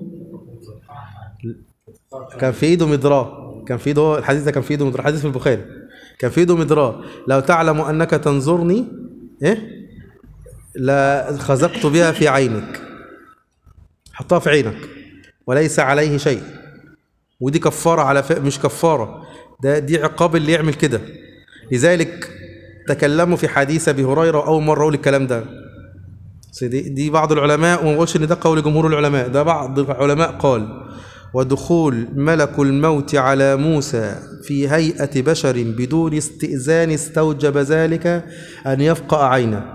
كان في ايده مدراه كان في ايده الحديث ده كان في ايده مدراه حديث في البخاري كان في ايده مدراه لو تعلم انك تنظرني ايه لا خزقت بها في عينك حطها في عينك وليس عليه شيء ودي كفاره على ف... مش كفاره ده دي عقاب اللي يعمل كده لذلك تكلموا في حديث ابي هريره اول مره اقول الكلام ده بس دي, دي بعض العلماء وما بقولش ان ده قول جمهور العلماء ده بعض العلماء قال ودخول ملك الموت على موسى في هيئة بشر بدون استئذان استوجب ذلك أن يفقأ عينه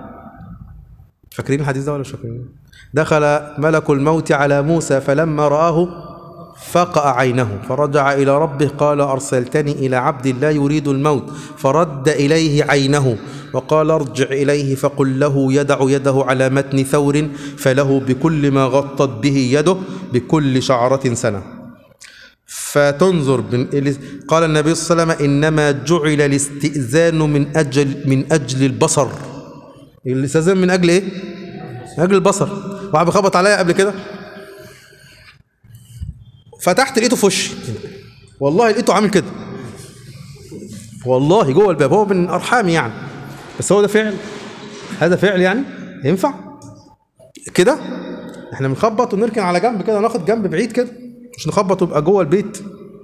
فاكرين الحديث ده ولا مش فاكرين دخل ملك الموت على موسى فلما رآه فقأ عينه فرجع إلى ربه قال أرسلتني إلى عبد لا يريد الموت فرد إليه عينه وقال ارجع إليه فقل له يدع يده على متن ثور فله بكل ما غطت به يده بكل شعرة سنة فتنظر من قال النبي صلى الله عليه وسلم إنما جعل الاستئذان من أجل من أجل البصر الاستئذان من أجل إيه؟ من أجل البصر واحد بيخبط عليا قبل كده فتحت لقيته في وشي والله لقيته عامل كده والله جوه الباب هو من ارحامي يعني بس هو ده فعل هذا فعل يعني ينفع كده احنا بنخبط ونركن على جنب كده ناخد جنب بعيد كده مش نخبط ويبقى جوه البيت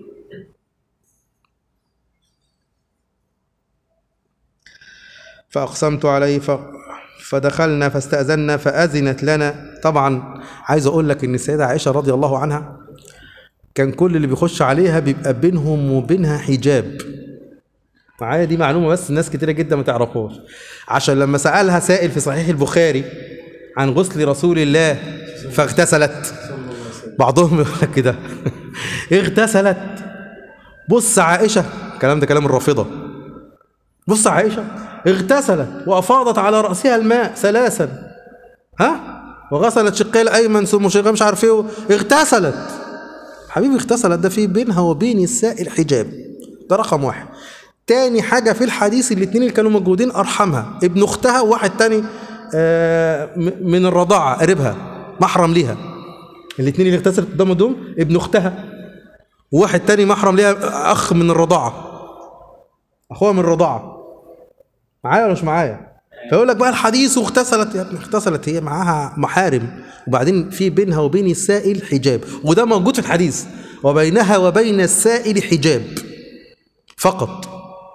فأقسمت عليه ف... فدخلنا فاستأذنا فأذنت لنا طبعا عايز أقول لك إن السيدة عائشة رضي الله عنها كان كل اللي بيخش عليها بيبقى بينهم وبينها حجاب معايا دي معلومة بس الناس كتيرة جدا ما تعرفوش عشان لما سألها سائل في صحيح البخاري عن غسل رسول الله فاغتسلت بعضهم يقول لك كده اغتسلت بص عائشة الكلام ده كلام الرافضة بص عائشة اغتسلت وأفاضت على رأسها الماء ثلاثا ها وغسلت شقها الأيمن ثم شقها مش عارف ايه اغتسلت حبيبي اغتسلت ده في بينها وبين السائل حجاب ده رقم واحد تاني حاجة في الحديث الاتنين اللي كانوا موجودين أرحمها ابن أختها وواحد تاني آه من الرضاعة قريبها محرم ليها الاتنين اللي اغتسلت قدام دول ابن أختها وواحد تاني محرم ليها أخ من الرضاعة أخوها من الرضاعة معايا ولا مش معايا فيقول لك بقى الحديث واغتسلت يا ابني اغتسلت هي معاها محارم وبعدين في بينها وبين السائل حجاب وده موجود في الحديث وبينها وبين السائل حجاب فقط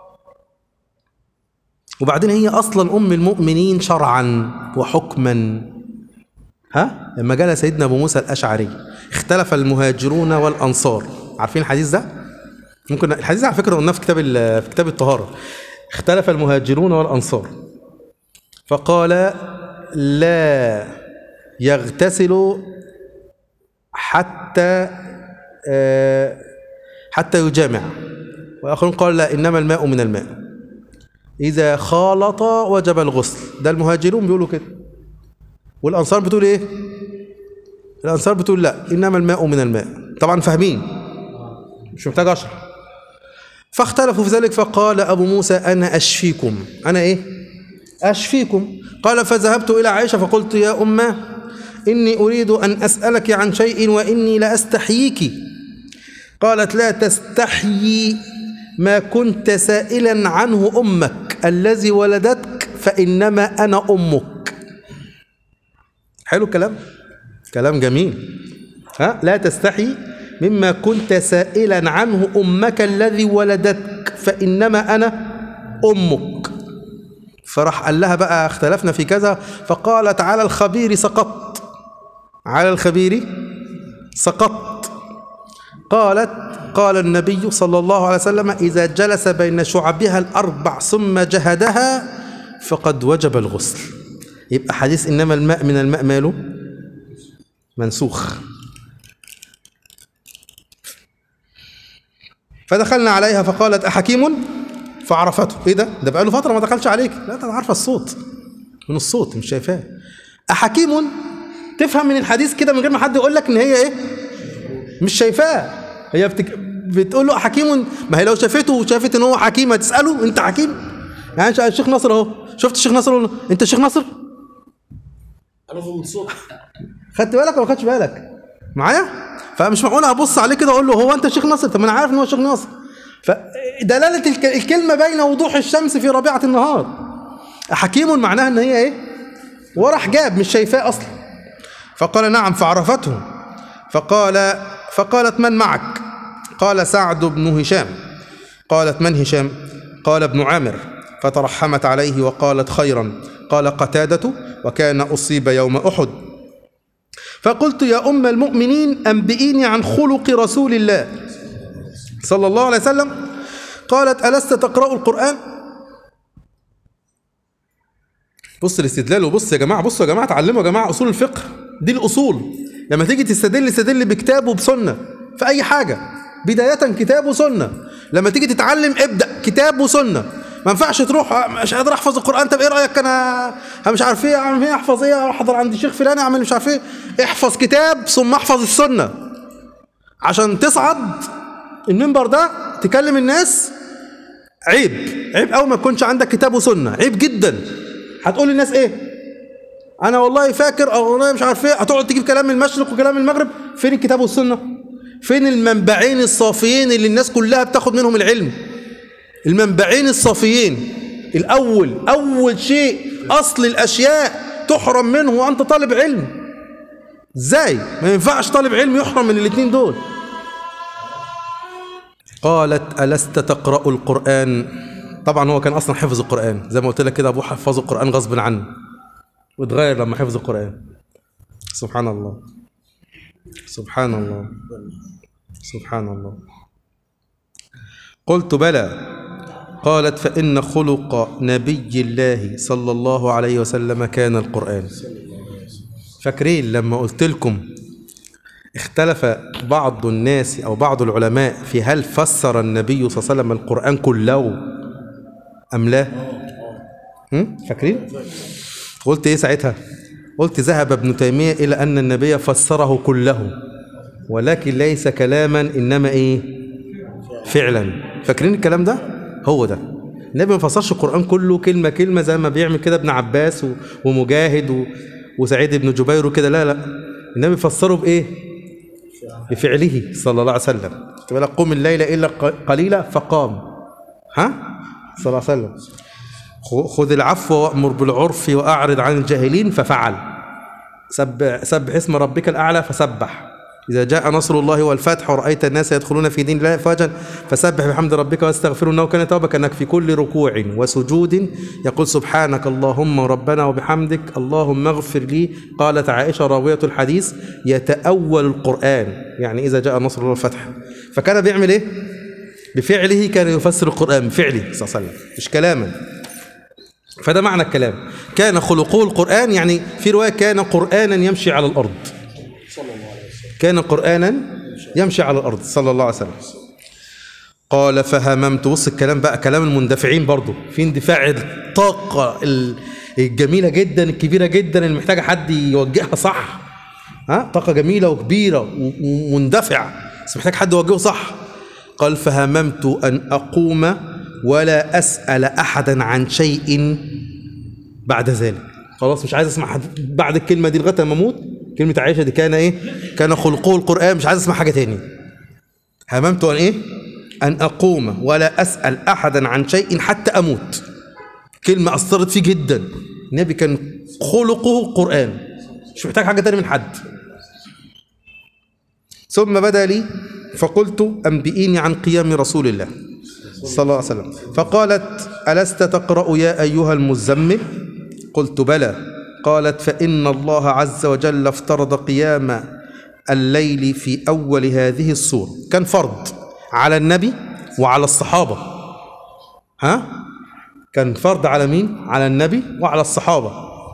وبعدين هي اصلا ام المؤمنين شرعا وحكما ها لما جاء سيدنا ابو موسى الاشعري اختلف المهاجرون والانصار عارفين الحديث ده ممكن الحديث ده على فكره قلناه في كتاب في كتاب الطهاره اختلف المهاجرون والانصار فقال لا يغتسل حتى حتى يجامع واخرون قال لا انما الماء من الماء اذا خالط وجب الغسل ده المهاجرون بيقولوا كده والانصار بتقول ايه الانصار بتقول لا انما الماء من الماء طبعا فاهمين مش محتاج اشرح فاختلفوا في ذلك فقال ابو موسى انا اشفيكم انا ايه اشفيكم قال فذهبت الى عائشه فقلت يا امه اني اريد ان اسالك عن شيء واني لاستحييك قالت لا تستحيي ما كنت سائلا عنه امك الذي ولدتك فانما انا امك حلو الكلام كلام جميل ها لا تستحي مما كنت سائلا عنه امك الذي ولدتك فانما انا امك فراح قال لها بقى اختلفنا في كذا فقالت على الخبير سقطت على الخبير سقطت قالت قال النبي صلى الله عليه وسلم إذا جلس بين شعبها الأربع ثم جهدها فقد وجب الغسل يبقى حديث إنما الماء من الماء ماله منسوخ فدخلنا عليها فقالت أحكيم فعرفته ايه ده ده بقاله فتره ما دخلش عليك لا ده انا عارفه الصوت من الصوت مش شايفاه احكيم تفهم من الحديث كده من غير ما حد يقول لك ان هي ايه مش شايفاه هي بتك... بتقول له حكيم ما هي لو شافته وشافت ان هو حكيم هتساله انت حكيم يعني الشيخ ناصر اهو شفت الشيخ ناصر ولا انت الشيخ ناصر عرفوا من صوت خدت بالك ولا ما خدتش بالك معايا فمش معقول ابص عليه كده اقول له هو انت الشيخ ناصر طب ما انا عارف ان هو الشيخ ناصر فدلالة الك- الكلمة بين وضوح الشمس في ربيعة النهار حكيم معناها ان هي ايه ورا حجاب مش شايفاه اصلا فقال نعم فعرفته فقال فقالت من معك قال سعد بن هشام قالت من هشام قال ابن عامر فترحمت عليه وقالت خيرا قال قتادة وكان أصيب يوم أحد فقلت يا أم المؤمنين أنبئيني عن خلق رسول الله صلى الله عليه وسلم قالت ألست تقرأ القرآن بص الاستدلال وبص يا جماعة بصوا يا جماعة اتعلموا يا جماعة أصول الفقه دي الأصول لما تيجي تستدل استدل بكتاب وبسنة في اي حاجه بدايه كتاب وسنه لما تيجي تتعلم ابدا كتاب وسنه ما ينفعش تروح مش قادر احفظ القران طب ايه رايك انا أنا مش عارف ايه اعمل ايه احفظ ايه احضر عند الشيخ فلان اعمل مش عارف ايه احفظ كتاب ثم احفظ السنه عشان تصعد المنبر ده تكلم الناس عيب عيب قوي ما تكونش عندك كتاب وسنه عيب جدا هتقول للناس ايه انا والله فاكر او والله مش عارف ايه هتقعد تجيب كلام من المشرق وكلام من المغرب فين الكتاب والسنه فين المنبعين الصافيين اللي الناس كلها بتاخد منهم العلم المنبعين الصافيين الاول اول شيء اصل الاشياء تحرم منه وانت طالب علم ازاي ما ينفعش طالب علم يحرم من الاثنين دول قالت ألست تقرأ القرآن طبعا هو كان أصلا حفظ القرآن زي ما قلت لك كده أبوه حفظ القرآن غصب عنه واتغير لما حفظ القرآن سبحان الله سبحان الله سبحان الله قلت بلى قالت فإن خلق نبي الله صلى الله عليه وسلم كان القرآن فاكرين لما قلت لكم اختلف بعض الناس أو بعض العلماء في هل فسر النبي صلى الله عليه وسلم القرآن كله أم لا هم؟ فاكرين قلت إيه ساعتها قلت ذهب ابن تيمية إلى أن النبي فسره كله ولكن ليس كلاما إنما إيه فعلا فاكرين الكلام ده هو ده النبي ما فسرش القرآن كله كلمة كلمة زي ما بيعمل كده ابن عباس و- ومجاهد و- وسعيد بن جبير وكده لا لا النبي فسره بإيه بفعله صلى الله عليه وسلم تقول لك قم الليل إلا ق- قليلا فقام ها صلى الله عليه وسلم خ- خذ العفو وأمر بالعرف وأعرض عن الجاهلين ففعل سبح, سبح اسم ربك الأعلى فسبح إذا جاء نصر الله والفتح ورأيت الناس يدخلون في دين الله أفواجا فسبح بحمد ربك واستغفره إنه كان توبا كأنك في كل ركوع وسجود يقول سبحانك اللهم ربنا وبحمدك اللهم اغفر لي قالت عائشة راوية الحديث يتأول القرآن يعني إذا جاء نصر الله والفتح فكان بيعمل إيه؟ بفعله كان يفسر القرآن بفعله صلى الله عليه وسلم مش كلاما فده معنى الكلام كان خلقه القرآن يعني في رواية كان قرآنا يمشي على الأرض كان قرآنا يمشي على الأرض صلى الله عليه وسلم قال فهممت بص الكلام بقى كلام المندفعين برضو في اندفاع الطاقة ال- الجميلة جدا الكبيرة جدا اللي محتاجة حد يوجهها صح ها طاقة جميلة وكبيرة و- ومندفع بس محتاج حد يوجهه صح قال فهممت أن أقوم ولا أسأل أحدا عن شيء بعد ذلك خلاص مش عايز اسمع حد بعد الكلمة دي لغاية ما اموت كلمة عائشة دي كان ايه كان خلقه القرآن مش عايز اسمع حاجة تاني هممت ان ايه ان اقوم ولا اسأل احدا عن شيء حتى اموت كلمة اثرت فيه جدا النبي كان خلقه القرآن مش محتاج حاجة تاني من حد ثم بدا لي فقلت أنبئيني عن قيام رسول الله صلى الله عليه وسلم فقالت ألست تقرأ يا أيها المزمل قلت بلى قالت فإن الله عز وجل افترض قيام الليل في أول هذه الصورة كان فرض على النبي وعلى الصحابة ها كان فرض على مين على النبي وعلى الصحابة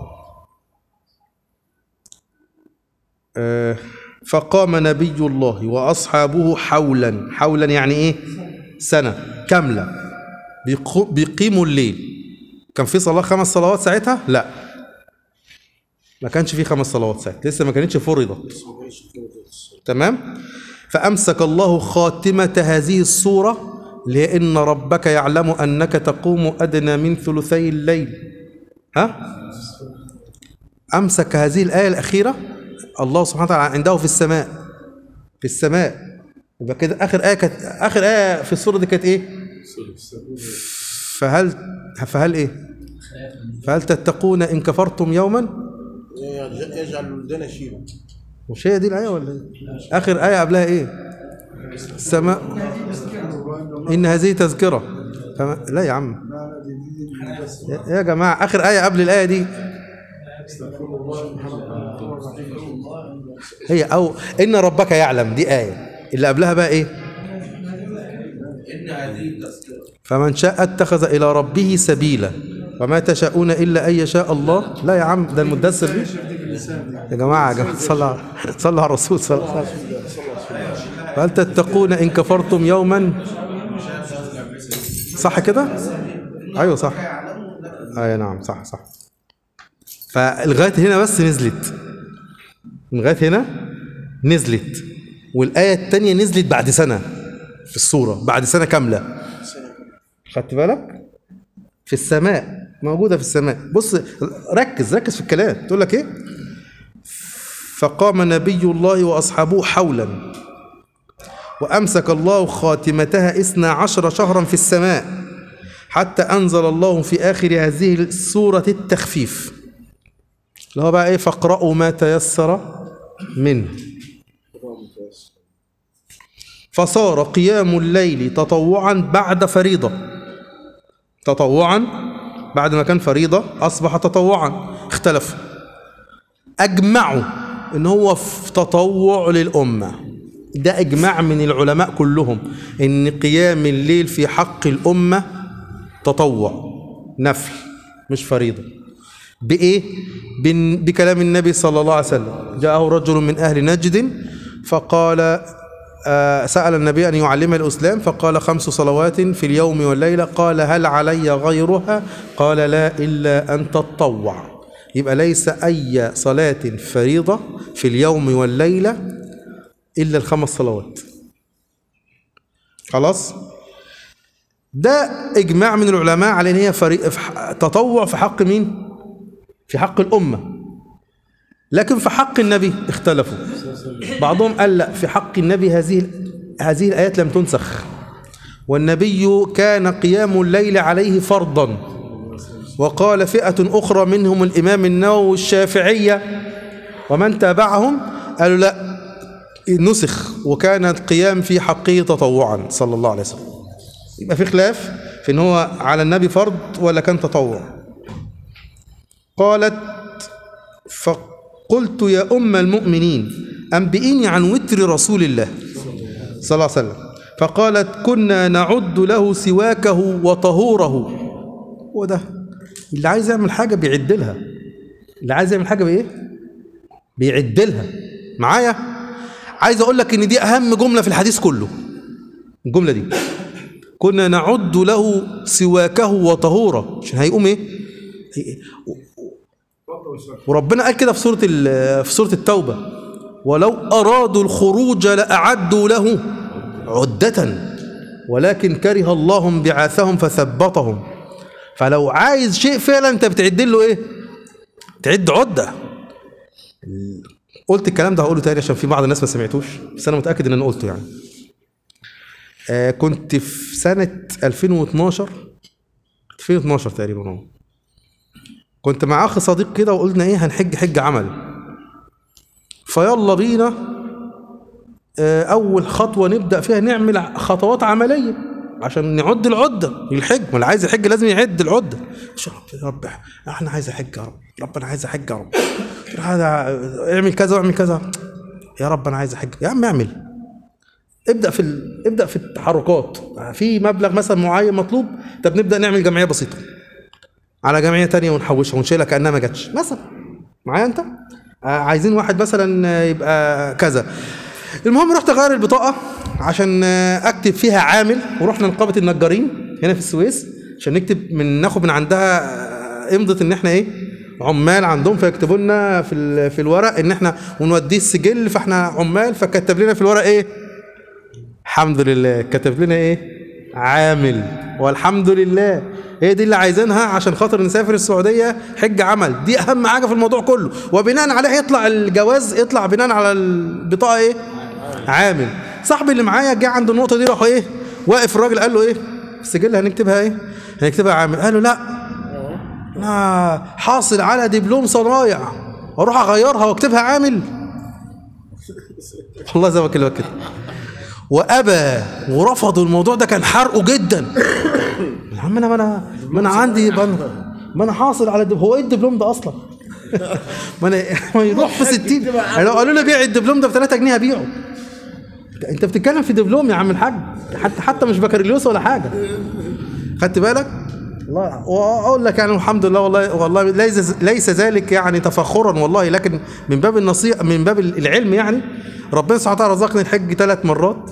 آه، فقام نبي الله وأصحابه حولا حولا يعني إيه سنة كاملة بيقو- بيقيموا الليل كان في صلاة خمس صلوات ساعتها لا ما كانش في خمس صلوات ساعتها لسه ما كانتش فرضت تمام فأمسك الله خاتمة هذه الصورة لأن ربك يعلم أنك تقوم أدنى من ثلثي الليل ها أمسك هذه الآية الأخيرة الله سبحانه وتعالى عنده في السماء في السماء يبقى كده آخر آية كانت آخر آية في السورة دي كانت إيه؟ فهل فهل إيه؟ فهل تتقون إن كفرتم يوما؟ يجعل الولدان شيبا مش هي دي الآية ولا إيه؟ آخر آية قبلها إيه؟ السماء إن هذه تذكرة فما... لا يا عم يا- يا جماعة آخر آية قبل الآية دي هي أو إن ربك يعلم دي آية اللي قبلها بقى إيه؟ إن هذه تذكرة فمن شاء اتخذ إلى ربه سبيلا وما تشاءون إلا أن يشاء الله لا يا عم ده المدثر دي يا جماعة يا جماعة صلى صلى على الرسول صلى الله عليه وسلم فهل تتقون إن كفرتم يوما صح كده أيوه صح أيوه نعم صح صح فلغاية هنا بس نزلت لغاية هنا نزلت والآية التانية نزلت بعد سنة في السورة بعد سنة كاملة خدت بالك في السماء موجودة في السماء بص ركز ركز في الكلام تقول لك ايه فقام نبي الله وأصحابه حولا وأمسك الله خاتمتها إثنى عشر شهرا في السماء حتى أنزل الله في آخر هذه السورة التخفيف اللي هو بقى إيه فاقرأوا ما تيسر منه فصار قيام الليل تطوعا بعد فريضة تطوعا بعد ما كان فريضة أصبح تطوعا اختلفوا أجمعوا إن هو في تطوع للأمة ده إجماع من العلماء كلهم إن قيام الليل في حق الأمة تطوع نفل مش فريضة بإيه؟ بن- بكلام النبي صلى الله عليه وسلم جاءه رجل من أهل نجد فقال آه، سأل النبي أن يعلم الإسلام فقال خمس صلوات في اليوم والليلة قال هل علي غيرها قال لا إلا أن تطوع يبقى ليس أي صلاة فريضة في اليوم والليلة إلا الخمس صلوات خلاص ده إجماع من العلماء على إن هي فري... في ح- تطوع في حق مين في حق الأمة لكن في حق النبي اختلفوا بعضهم قال لا في حق النبي هذه هذه الآيات لم تنسخ والنبي كان قيام الليل عليه فرضا وقال فئة أخرى منهم الإمام النووي والشافعية ومن تابعهم قالوا لا نسخ وكان القيام في حقه تطوعا صلى الله عليه وسلم يبقى في خلاف في ان هو على النبي فرض ولا كان تطوع قالت فقلت يا أم المؤمنين أنبئيني عن وتر رسول الله صلى الله عليه وسلم فقالت كنا نعد له سواكه وطهوره وده اللي عايز يعمل حاجة بيعد لها اللي عايز يعمل حاجة بإيه بيعد لها معايا عايز أقول لك إن دي أهم جملة في الحديث كله الجملة دي كنا نعد له سواكه وطهوره عشان هيقوم ايه وربنا قال كده في سوره ال- في سوره التوبه ولو ارادوا الخروج لاعدوا له عده ولكن كره الله بعاثهم فثبطهم فلو عايز شيء فعلا انت بتعد له ايه تعد عده قلت الكلام ده هقوله تاني عشان في بعض الناس ما سمعتوش بس انا متاكد ان انا قلته يعني آه كنت في سنة 2012 2012 تقريبا اهو كنت مع اخ صديق كده وقلنا ايه هنحج حج عمل فيلا بينا آه اول خطوة نبدأ فيها نعمل ع- خطوات عملية عشان نعد العدة للحج ما اللي عايز يحج لازم يعد العدة يا رب يا رب احنا عايز احج يا رب رب انا عايز احج يا رب هذا اعمل كذا واعمل كذا يا رب انا عايز احج يا عم اعمل ابدا في ال... ابدا في التحركات في مبلغ مثلا معين مطلوب طب نبدا نعمل جمعيه بسيطه على جمعيه تانية ونحوشها ونشيلها كانها ما جاتش مثلا معايا انت آه، عايزين واحد مثلا آه، يبقى كذا المهم رحت اغير البطاقه عشان آه، اكتب فيها عامل ورحنا نقابه النجارين هنا في السويس عشان نكتب من ناخد من عندها آه، امضه ان احنا ايه عمال عندهم فيكتبوا لنا في ال- في الورق ان احنا ونوديه السجل فاحنا عمال فكتب لنا في الورق ايه الحمد لله كتب لنا ايه عامل والحمد لله هي دي اللي عايزينها عشان خاطر نسافر السعوديه حج عمل دي اهم حاجه في الموضوع كله وبناء عليه يطلع الجواز يطلع بناء على البطاقه ايه عامل صاحبي اللي معايا جه عند النقطه دي راح ايه واقف الراجل قال له ايه السجل هنكتبها ايه هنكتبها عامل قال له لا لا حاصل على دبلوم صنايع اروح اغيرها واكتبها عامل والله زي ما بكلمك كده وابى ورفضوا الموضوع ده كان حرقه جدا يا عم انا ما انا ما انا عندي ما انا, ما انا حاصل على الدبلوم هو ايه الدبلوم ده اصلا ما انا ما يروح في 60 يعني لو قالوا لي بيع الدبلوم ده ب 3 جنيه هبيعه انت بتتكلم في دبلوم يا عم الحاج حتى حتى مش بكالوريوس ولا حاجه خدت بالك الله واقول لك يعني الحمد لله والله والله ليس ليس ذلك يعني تفخرا والله لكن من باب النصيحه من باب العلم يعني ربنا سبحانه وتعالى رزقني الحج ثلاث مرات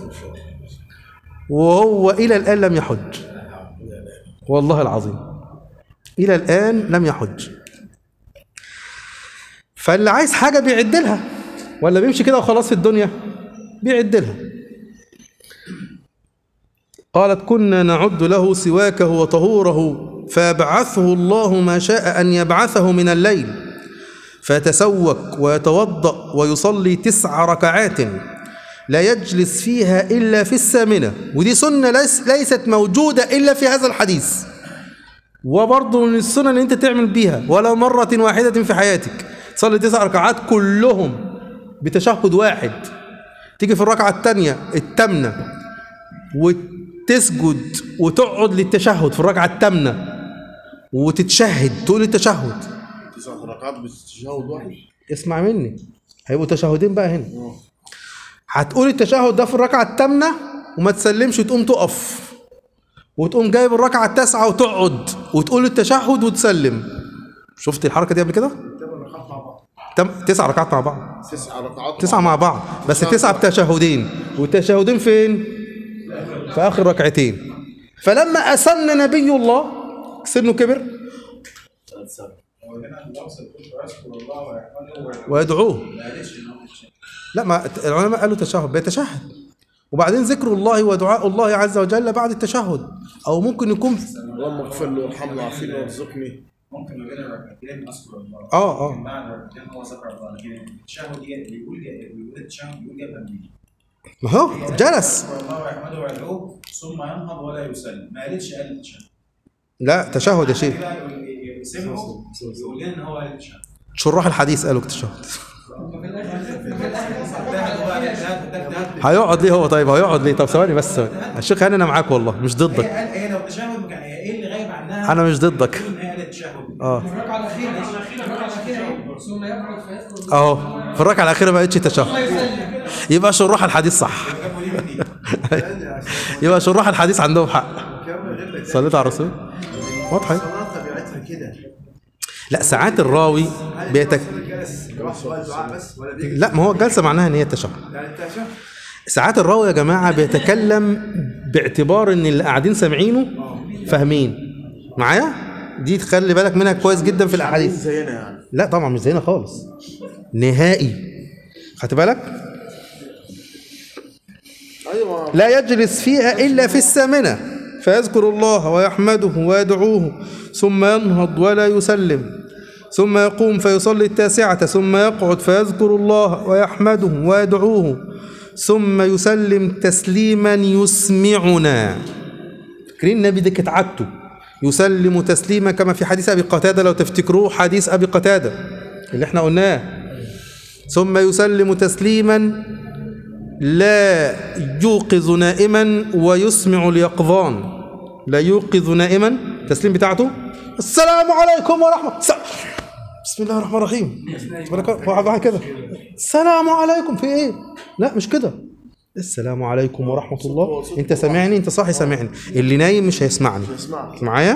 وهو الى الان لم يحج والله العظيم الى الان لم يحج فاللي عايز حاجه بيعد لها ولا بيمشي كده وخلاص في الدنيا بيعد لها قالت كنا نعد له سواكه وطهوره فيبعثه الله ما شاء أن يبعثه من الليل فيتسوك ويتوضأ ويصلي تسع ركعات لا يجلس فيها إلا في الثامنة ودي سنة ليس ليست موجودة إلا في هذا الحديث وبرضه من السنن اللي انت تعمل بيها ولا مرة واحدة في حياتك تصلي تسع ركعات كلهم بتشهد واحد تيجي في الركعة الثانية الثامنة وتسجد وتقعد للتشهد في الركعة الثامنة وتتشهد تقول التشهد تسع ركعات بالتشهد واحد اسمع مني هيبقوا تشهدين بقى هنا هتقول التشهد ده في الركعة الثامنة وما تسلمش تقوم تقف وتقوم جايب الركعة التاسعة وتقعد وتقول التشهد وتسلم شفت الحركة دي قبل كده؟ تم تسع ركعات مع بعض تسع ركعات تسعة مع بعض بس تسعة بتشهدين والتشهدين فين؟ في آخر ركعتين فلما أسن نبي الله سنه كبر ويدعوه لا ما العلماء قالوا تشهد بيتشهد وبعدين ذكر الله ودعاء الله عز وجل بعد التشهد او ممكن يكون اللهم اغفر لي وارحمني وعافيني وارزقني ممكن ما بين الركعتين اذكر الله اه اه لكن بعد الركعتين هو ذكر الله لكن التشهد يجي- بيقول بيقول التشهد بيقول جبهه منين ما هو جلس يذكر الله ويحمده ويدعوه ثم ينهض ولا يسلم ما قالتش قال التشهد لا تشهد يا شيخ بقى يقول- يسمعه يقول لنا ان هو قال التشهد شراح الحديث قالوا التشهد ده هو اجتهاد ده اجتهاد هيقعد ليه هو طيب هيقعد ليه طب ثواني بس ثواني. الشيخ هاني انا معاك والله مش هي ضدك قال هي لو تشهد كان هي ايه اللي غايب عنها انا مش ضدك تقول ان هي قالت التشهد اه الركعة الأخيرة الركعة الأخيرة ثم يقعد فيذكر الله اهو في الركعه الاخيره ما قالتش تشهد يسلم يبقى شراح الحديث صح جابوا ليه من دي يبقى شراح الحديث عندهم حق صليت على الرسول واضحه الصلاه طبيعتها كده لا ساعات الراوي بيتك بس ولا دي لا ما هو الجلسه معناها ان هي تشهد يعني التشهد ساعات الراوي يا جماعه بيتكلم باعتبار ان اللي قاعدين سامعينه فاهمين معايا دي تخلي بالك منها كويس جدا في الاحاديث زينا يعني لا طبعا مش زينا خالص نهائي خدت بالك ايوه لا يجلس فيها الا في الثامنه فيذكر الله ويحمده ويدعوه ثم ينهض ولا يسلم ثم يقوم فيصلي التاسعة ثم يقعد فيذكر الله ويحمده ويدعوه ثم يسلم تسليما يسمعنا فاكرين النبي ده كانت عادته يسلم تسليما كما في حديث ابي قتاده لو تفتكروه حديث ابي قتاده اللي احنا قلناه ثم يسلم تسليما لا يوقظ نائما ويسمع اليقظان لا يوقظ نائما التسليم بتاعته السلام عليكم ورحمة س... بسم الله الرحمن الرحيم بركة- واحد واحد كده السلام عليكم في ايه لا مش كده السلام عليكم ورحمة الله انت سامعني انت صاحي سامعني اللي نايم مش هيسمعني اسمعك معايا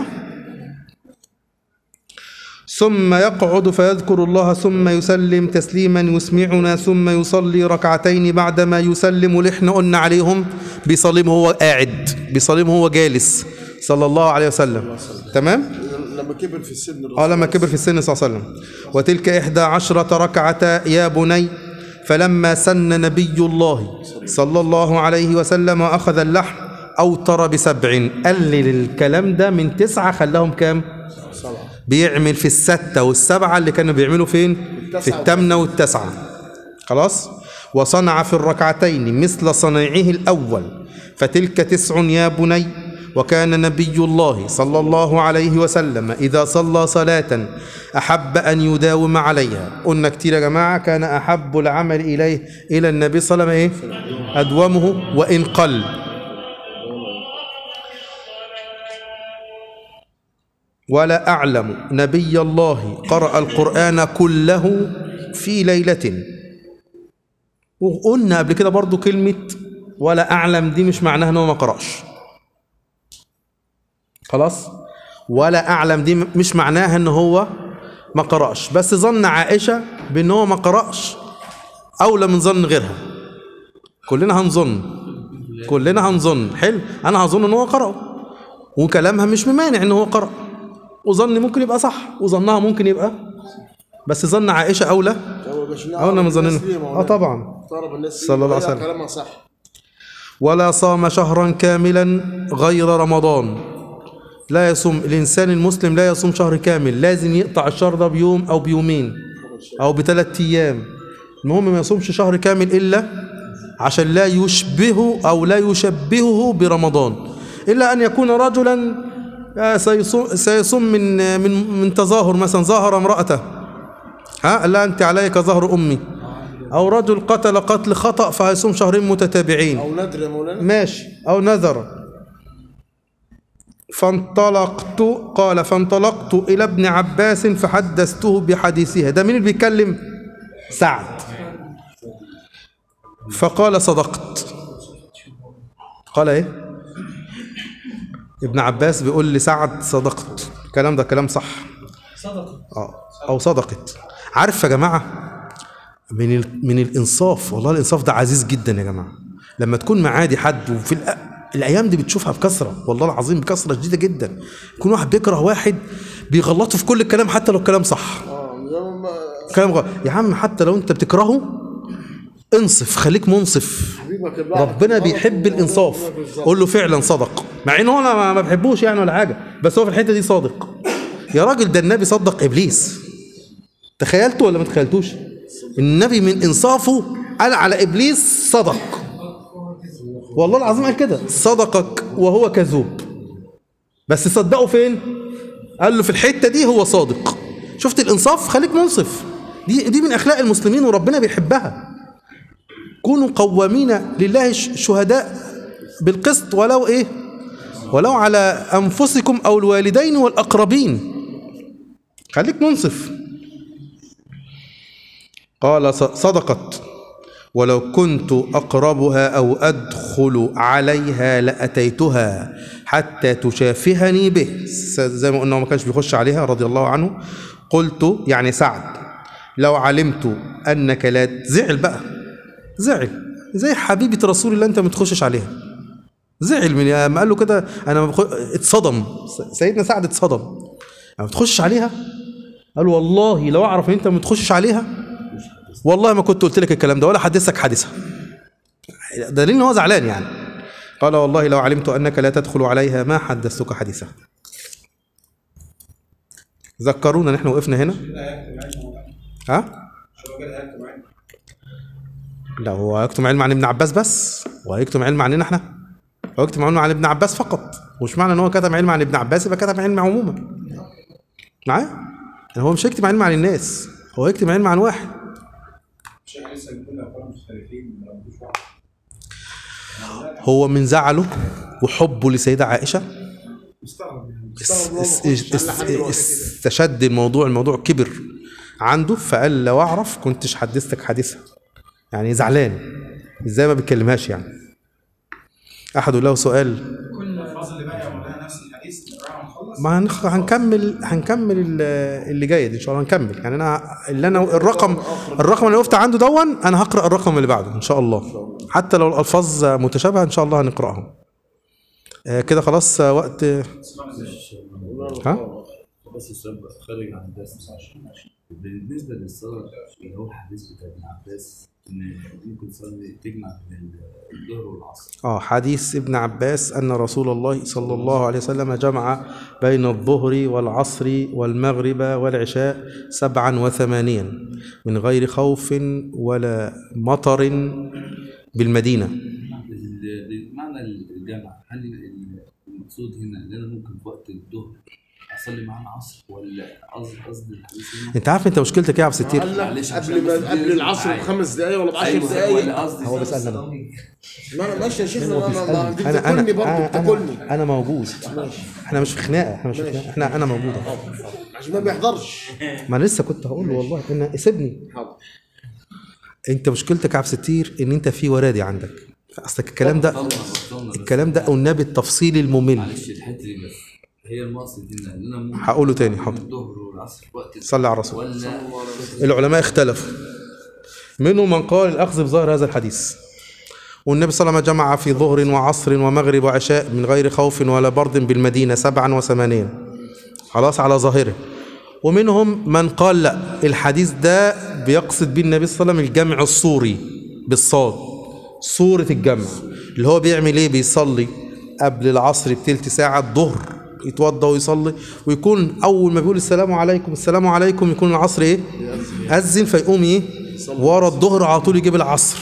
ثم يقعد فيذكر الله ثم يسلم تسليما يسمعنا ثم يصلي ركعتين بعدما يسلم اللي احنا قلنا عليهم بيصليهم هو قاعد بيصليهم هو جالس صلى الله عليه وسلم تمام لما كبر في السن اه لما كبر في السن صلى الله عليه وسلم وتلك إحدى عشرة ركعة يا بني فلما سن نبي الله صلى الله عليه وسلم وأخذ اللحم أوتر بسبع قلل الكلام ده من تسعة خلاهم كام بيعمل في الستة والسبعة اللي كانوا بيعملوا فين في التامنة والتسعة خلاص وصنع في الركعتين مثل صنيعه الأول فتلك تسع يا بني وكان نبي الله صلى الله عليه وسلم إذا صلى صلاة أحب أن يداوم عليها قلنا كتير يا جماعة كان أحب العمل إليه إلى النبي صلى الله عليه وسلم إيه؟ أدومه وإن قل ولا أعلم نبي الله قرأ القرآن كله في ليلة وقلنا قبل كده برضو كلمة ولا أعلم دي مش معناها إن هو ما قرأش خلاص ولا أعلم دي مش معناها إن هو ما قرأش بس ظن عائشة بإن هو ما قرأش أولى من ظن غيرها كلنا هنظن كلنا هنظن حلو انا هظن ان هو قرأه وكلامها مش ممانع ان هو قرأ وظني ممكن يبقى صح وظنها ممكن يبقى بس ظن عائشة أولى هو باش أولى من نعرف ظننا الناس ليه اه مولانا. طبعا تعرف الناس صلى الله عليه ليه وسلم. كلامها صح ولا صام شهرا كاملا غير رمضان لا يصوم الإنسان المسلم لا يصوم شهر كامل لازم يقطع الشهر ده بيوم أو بيومين أو بثلاث أيام المهم ما يصومش شهر كامل إلا عشان لا يشبهه أو لا يشبهه برمضان إلا أن يكون رجلا آه، سيصوم, سيصوم من من من تظاهر مثلا ظاهر امرأته ها قال لها أنت علي كظهر أمي أو رجل قتل قتل خطأ فهيصوم شهرين متتابعين او ندر يا مولانا ماشي أو نذر فانطلقت قال فانطلقت إلى ابن عباس فحدثته بحديثها ده مين اللي بيتكلم سعد فقال صدقت قال ايه ابن عباس بيقول لسعد صدقت الكلام ده كلام صح صدق اه او صدقت عارف يا جماعه من ال... من الانصاف والله الانصاف ده عزيز جدا يا جماعه لما تكون معادي حد وفي الأ... الايام دي بتشوفها بكثره والله العظيم بكثره شديده جدا يكون واحد بيكره واحد بيغلطه في كل الكلام حتى لو الكلام صح اه زي ما- كلام غلط يا عم حتى لو انت بتكرهه انصف خليك منصف حبيبك يبلعك. ربنا بيحب الانصاف بالظبط. قول له فعلا صدق مع ان هو انا ما- ما بحبوش يعني ولا حاجه بس هو في الحته دي صادق يا راجل ده النبي صدق ابليس تخيلته ولا ما تخيلتوش النبي من انصافه قال على ابليس صدق والله العظيم قال كده صدقك وهو كذوب بس صدقه فين قال له في الحته دي هو صادق شفت الانصاف خليك منصف دي دي من اخلاق المسلمين وربنا بيحبها كونوا قوامين لله ش- شهداء بالقسط ولو ايه ولو على انفسكم او الوالدين والاقربين خليك منصف قال ص- صدقت ولو كنت اقربها او ادخل عليها لاتيتها حتى تشافهني به س- زي ما قلنا هو ما كانش بيخش عليها رضي الله عنه قلت يعني سعد لو علمت انك لا زعل بقى زعل زي حبيبه رسول الله انت ما تخشش عليها زعل من ما قال له كده انا ما بخ... اتصدم س- سيدنا سعد اتصدم ما بتخشش عليها قال والله لو اعرف ان انت ما بتخشش عليها والله ما كنت قلت لك الكلام ده ولا حدثك حادثه دليل ان هو زعلان يعني قال والله لو علمت انك لا تدخل عليها ما حدثتك حديثا ذكرونا ان احنا وقفنا هنا ها لا هو يكتم علم عن ابن عباس بس ويكتم علم عننا احنا هو يكتم علم عن ابن عباس فقط ومش معنى ان هو كتب علم عن ابن عباس يبقى كتب علم عموما معايا يعني هو مش هيكتب علم عن الناس هو يكتب علم عن واحد الشيخ لسه بيقول اقوال مختلفين ما ربوش واحد هو من زعله وحبه لسيدة عائشة مستغرب يعني اس- مستغرب اس- إن هو اس- مخش على حد اس- دلوقتي كده. استشد الموضوع الموضوع كبر عنده فقال لو اعرف كنتش حدثتك حادثة يعني زعلان ازاي ما بيتكلمهاش يعني احد له سؤال الالفاظ اللي بقى يا مولانا نفس الحديث نقراها ونخلص ما هنخ... هنكمل هنكمل ال- اللي جاي دي ان شاء الله هنكمل يعني انا اللي انا الرقم الرقم اللي وقفت عنده دون انا هقرا الرقم اللي بعده ان شاء الله حتى لو الالفاظ متشابهه ان شاء الله هنقراهم آه، كده خلاص آه، وقت ها بس السؤال بقى خارج عن الدرس بالنسبه للصلاه اللي هو الحديث بتاع ابن عباس ان ممكن تصلي تجمع بين الظهر والعصر اه حديث ابن عباس ان رسول الله صلى الله عليه وسلم جمع بين الظهر والعصر والمغرب والعشاء سبعا وثمانيا من غير خوف ولا مطر بالمدينه ال- معنى الجمع هل ال- المقصود هنا ان انا ممكن في وقت الظهر اصلي معاه العصر ولا قصد قصد الحديث هنا انت عارف انت مشكلتك ايه يا عبد الستير قال لك معلش قبل عشان ما بس قبل دي- العصر معايا. بخمس دقايق ولا ب 10 ايوه دقايق ولا قصدي هو بيسألني أنا. ما انا ماشي يا شيخ هو انا انا بيسألني. انا بتاكلني انا برضه انا بتاكلني انا, أنا موجود احنا مش في خناقه احنا مش في خناقه احنا انا موجود أهو. عشان ما بيحضرش ما انا لسه كنت هقول له والله ان سيبني حاضر انت مشكلتك يا عبد الستير ان انت في ورادي عندك اصلك الكلام ده بطلنا بطلنا بس الكلام ده قلناه بالتفصيل الممل معلش الحته دي بس هي المقصد هنا ان انا ممكن هقوله تاني، حاضر. الظهر والعصر في وقت صلي على الرسول ولا العلماء اختلفوا منهم من قال الاخذ بظاهر هذا الحديث والنبي صلى الله عليه وسلم جمع في ظهر وعصر ومغرب وعشاء من غير خوف ولا برد بالمدينة سبعا وثمانين خلاص على ظاهره ومنهم من قال لا الحديث ده بيقصد بيه النبي صلى الله عليه وسلم الجمع الصوري بالصاد صورة الجمع اللي هو بيعمل ايه بيصلي قبل العصر بتلت ساعة الظهر يتوضى ويصلي ويكون اول ما بيقول السلام عليكم السلام عليكم يكون العصر ايه اذن فيقوم ايه ورا الظهر على طول يجيب العصر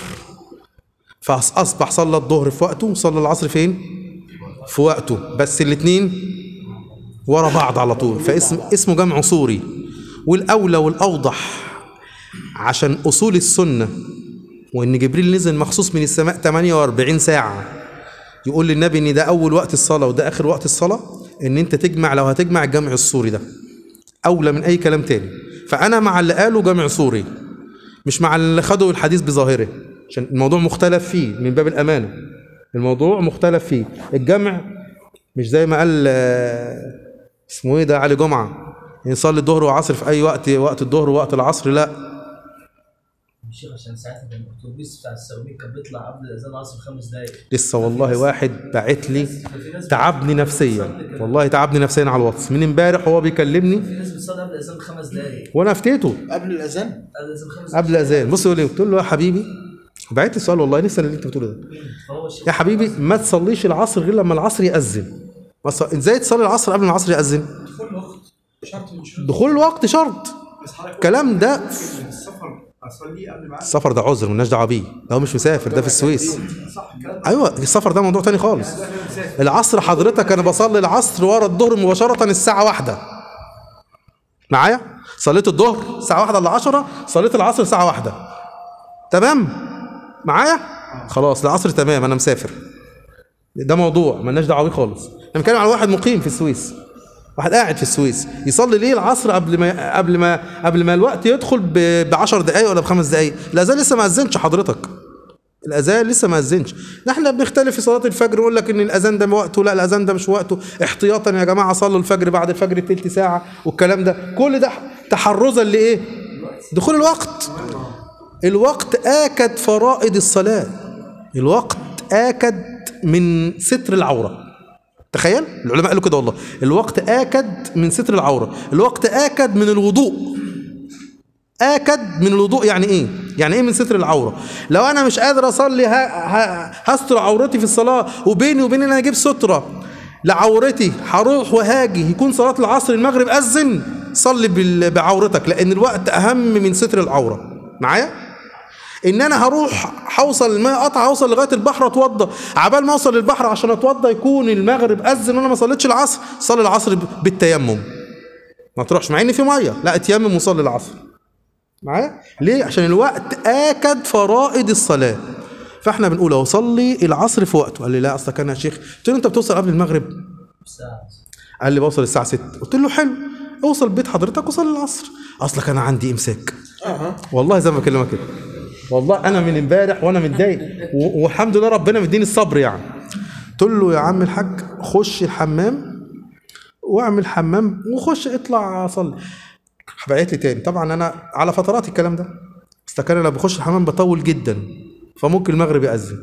فاصبح صلى الظهر في وقته وصلى العصر فين في وقته بس الاثنين ورا بعض على طول فاسم اسمه جمع صوري والاولى والاوضح عشان اصول السنه وان جبريل نزل مخصوص من السماء 48 ساعه يقول للنبي ان ده اول وقت الصلاه وده اخر وقت الصلاه ان انت تجمع لو هتجمع الجمع الصوري ده اولى من اي كلام تاني فانا مع اللي قاله جمع صوري مش مع اللي خدوا الحديث بظاهره عشان الموضوع مختلف فيه من باب الامانه الموضوع مختلف فيه الجمع مش زي ما قال آه، اسمه ايه ده علي جمعه يصلي الظهر والعصر في اي وقت وقت الظهر ووقت العصر لا الشيخ عشان ساعتها كان الاتوبيس بتاع السواقين كان بيطلع قبل اذان العصر بخمس دقايق لسه والله واحد باعت لي تعبني نفسيا والله تعبني نفسيا على الواتس من امبارح وهو بيكلمني في ناس بتصلي قبل الاذان بخمس دقايق وانا افتيته قبل الاذان قبل الاذان بخمس قبل الاذان بص يقول لي قلت له يا حبيبي بعت لي سؤال والله لسه اللي انت بتقوله ده فهو الشيخ يا حبيبي ما تصليش العصر غير لما العصر يأذن ما تص- ازاي تصلي العصر قبل ما العصر يأذن دخول وقت شرط من شروط دخول الوقت شرط الكلام ده السفر اصلي قبل ما السفر ده عذر مالناش دعوه بيه ده هو مش مسافر ده في السويس ايوه السفر ده موضوع تاني خالص العصر حضرتك انا بصلي العصر ورا الظهر مباشره الساعه واحدة معايا صليت الظهر الساعه واحدة الا 10 صليت العصر الساعه واحدة تمام معايا خلاص العصر تمام انا مسافر ده موضوع مالناش دعوه بيه خالص انا بتكلم على واحد مقيم في السويس واحد قاعد في السويس يصلي ليه العصر قبل ما قبل ما قبل ما الوقت يدخل ب 10 دقائق ولا بخمس دقائق الاذان لسه ما اذنش حضرتك الاذان لسه ما اذنش احنا بنختلف في صلاه الفجر نقول لك ان الاذان ده وقته لا الاذان ده مش وقته احتياطا يا جماعه صلوا الفجر بعد الفجر بتلت ساعه والكلام ده كل ده تحرزا لايه دخول الوقت الوقت آكد فرائض الصلاة الوقت آكد من ستر العورة تخيل العلماء قالوا كده والله الوقت آكد من ستر العورة الوقت آكد من الوضوء آكد من الوضوء يعني إيه؟ يعني إيه من ستر العورة؟ لو أنا مش قادر أصلي ه... ه... هستر عورتي في الصلاة وبيني وبين إن أنا أجيب سترة لعورتي هروح وهاجي يكون صلاة العصر المغرب أذن صلي بال... بعورتك لأن الوقت أهم من ستر العورة معايا؟ ان انا هروح هوصل الماء قطع هوصل لغايه البحر اتوضى عبال ما اوصل للبحر عشان اتوضى يكون المغرب اذن وانا ما صليتش العصر صلي العصر ب- بالتيمم ما تروحش مع ان في ميه لا اتيمم وصلي العصر معايا ليه عشان الوقت اكد فرائض الصلاه فاحنا بنقول اهو صلي العصر في وقته قال لي لا اصلك انا يا شيخ قلت له انت بتوصل قبل المغرب ساعة قال لي بوصل الساعه 6 قلت له حلو اوصل بيت حضرتك وصلي العصر اصلك انا عندي امساك والله زي ما بكلمك كده والله انا من امبارح وانا متضايق و- والحمد لله ربنا مديني الصبر يعني قلت له يا عم الحاج خش الحمام واعمل حمام وخش اطلع صلي بعت لي تاني طبعا انا على فترات الكلام ده بس كان انا بخش الحمام بطول جدا فممكن المغرب يأذن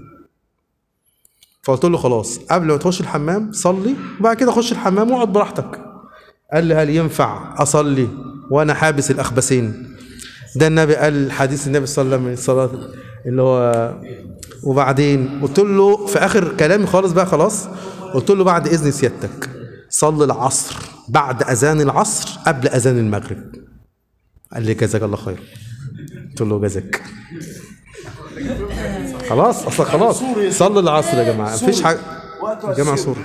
فقلت له خلاص قبل ما تخش الحمام صلي وبعد كده خش الحمام واقعد براحتك قال لي هل ينفع اصلي وانا حابس الاخبثين ده النبي قال حديث النبي صلى الله عليه وسلم الصلاه اللي هو وبعدين قلت له في اخر كلامي خالص بقى خلاص قلت له بعد اذن سيادتك صلي العصر بعد اذان العصر قبل اذان المغرب قال لي جزاك الله خير قلت له جزاك خلاص اصلا خلاص صلي العصر يا جماعه مفيش حاجه جمع سوري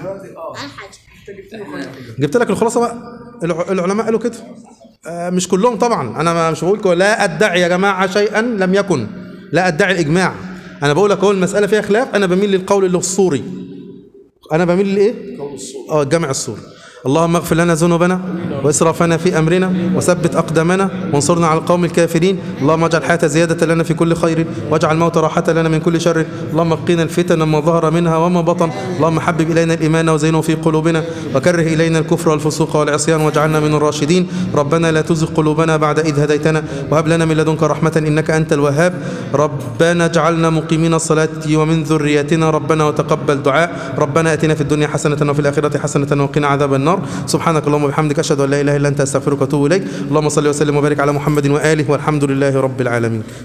جبت لك الخلاصه بقى الع- العلماء قالوا كده آه، مش كلهم طبعا انا ما- مش بقول كده. لا ادعي يا جماعه شيئا لم يكن لا ادعي الاجماع انا بقول لك هو المساله فيها خلاف انا بميل للقول اللي هو الصوري انا بميل لايه اه الجمع الصوري اللهم اغفر لنا ذنوبنا واسرافنا في امرنا وثبت اقدامنا وانصرنا على القوم الكافرين اللهم اجعل الحياه زياده لنا في كل خير واجعل الموت راحه لنا من كل شر اللهم قنا الفتن ما ظهر منها وما بطن اللهم حبب الينا الايمان وزينه في قلوبنا وكره الينا الكفر والفسوق والعصيان واجعلنا من الراشدين ربنا لا تزغ قلوبنا بعد اذ هديتنا وهب لنا من لدنك رحمه انك انت الوهاب ربنا اجعلنا مقيمين الصلاه ومن ذريتنا ربنا وتقبل دعاء ربنا اتنا في الدنيا حسنه وفي الاخره حسنه وقنا عذاب النار سبحانك اللهم وبحمدك اشهد ان لا اله الا انت استغفرك واتوب اليك اللهم صل وسلم وبارك على محمد واله والحمد لله رب العالمين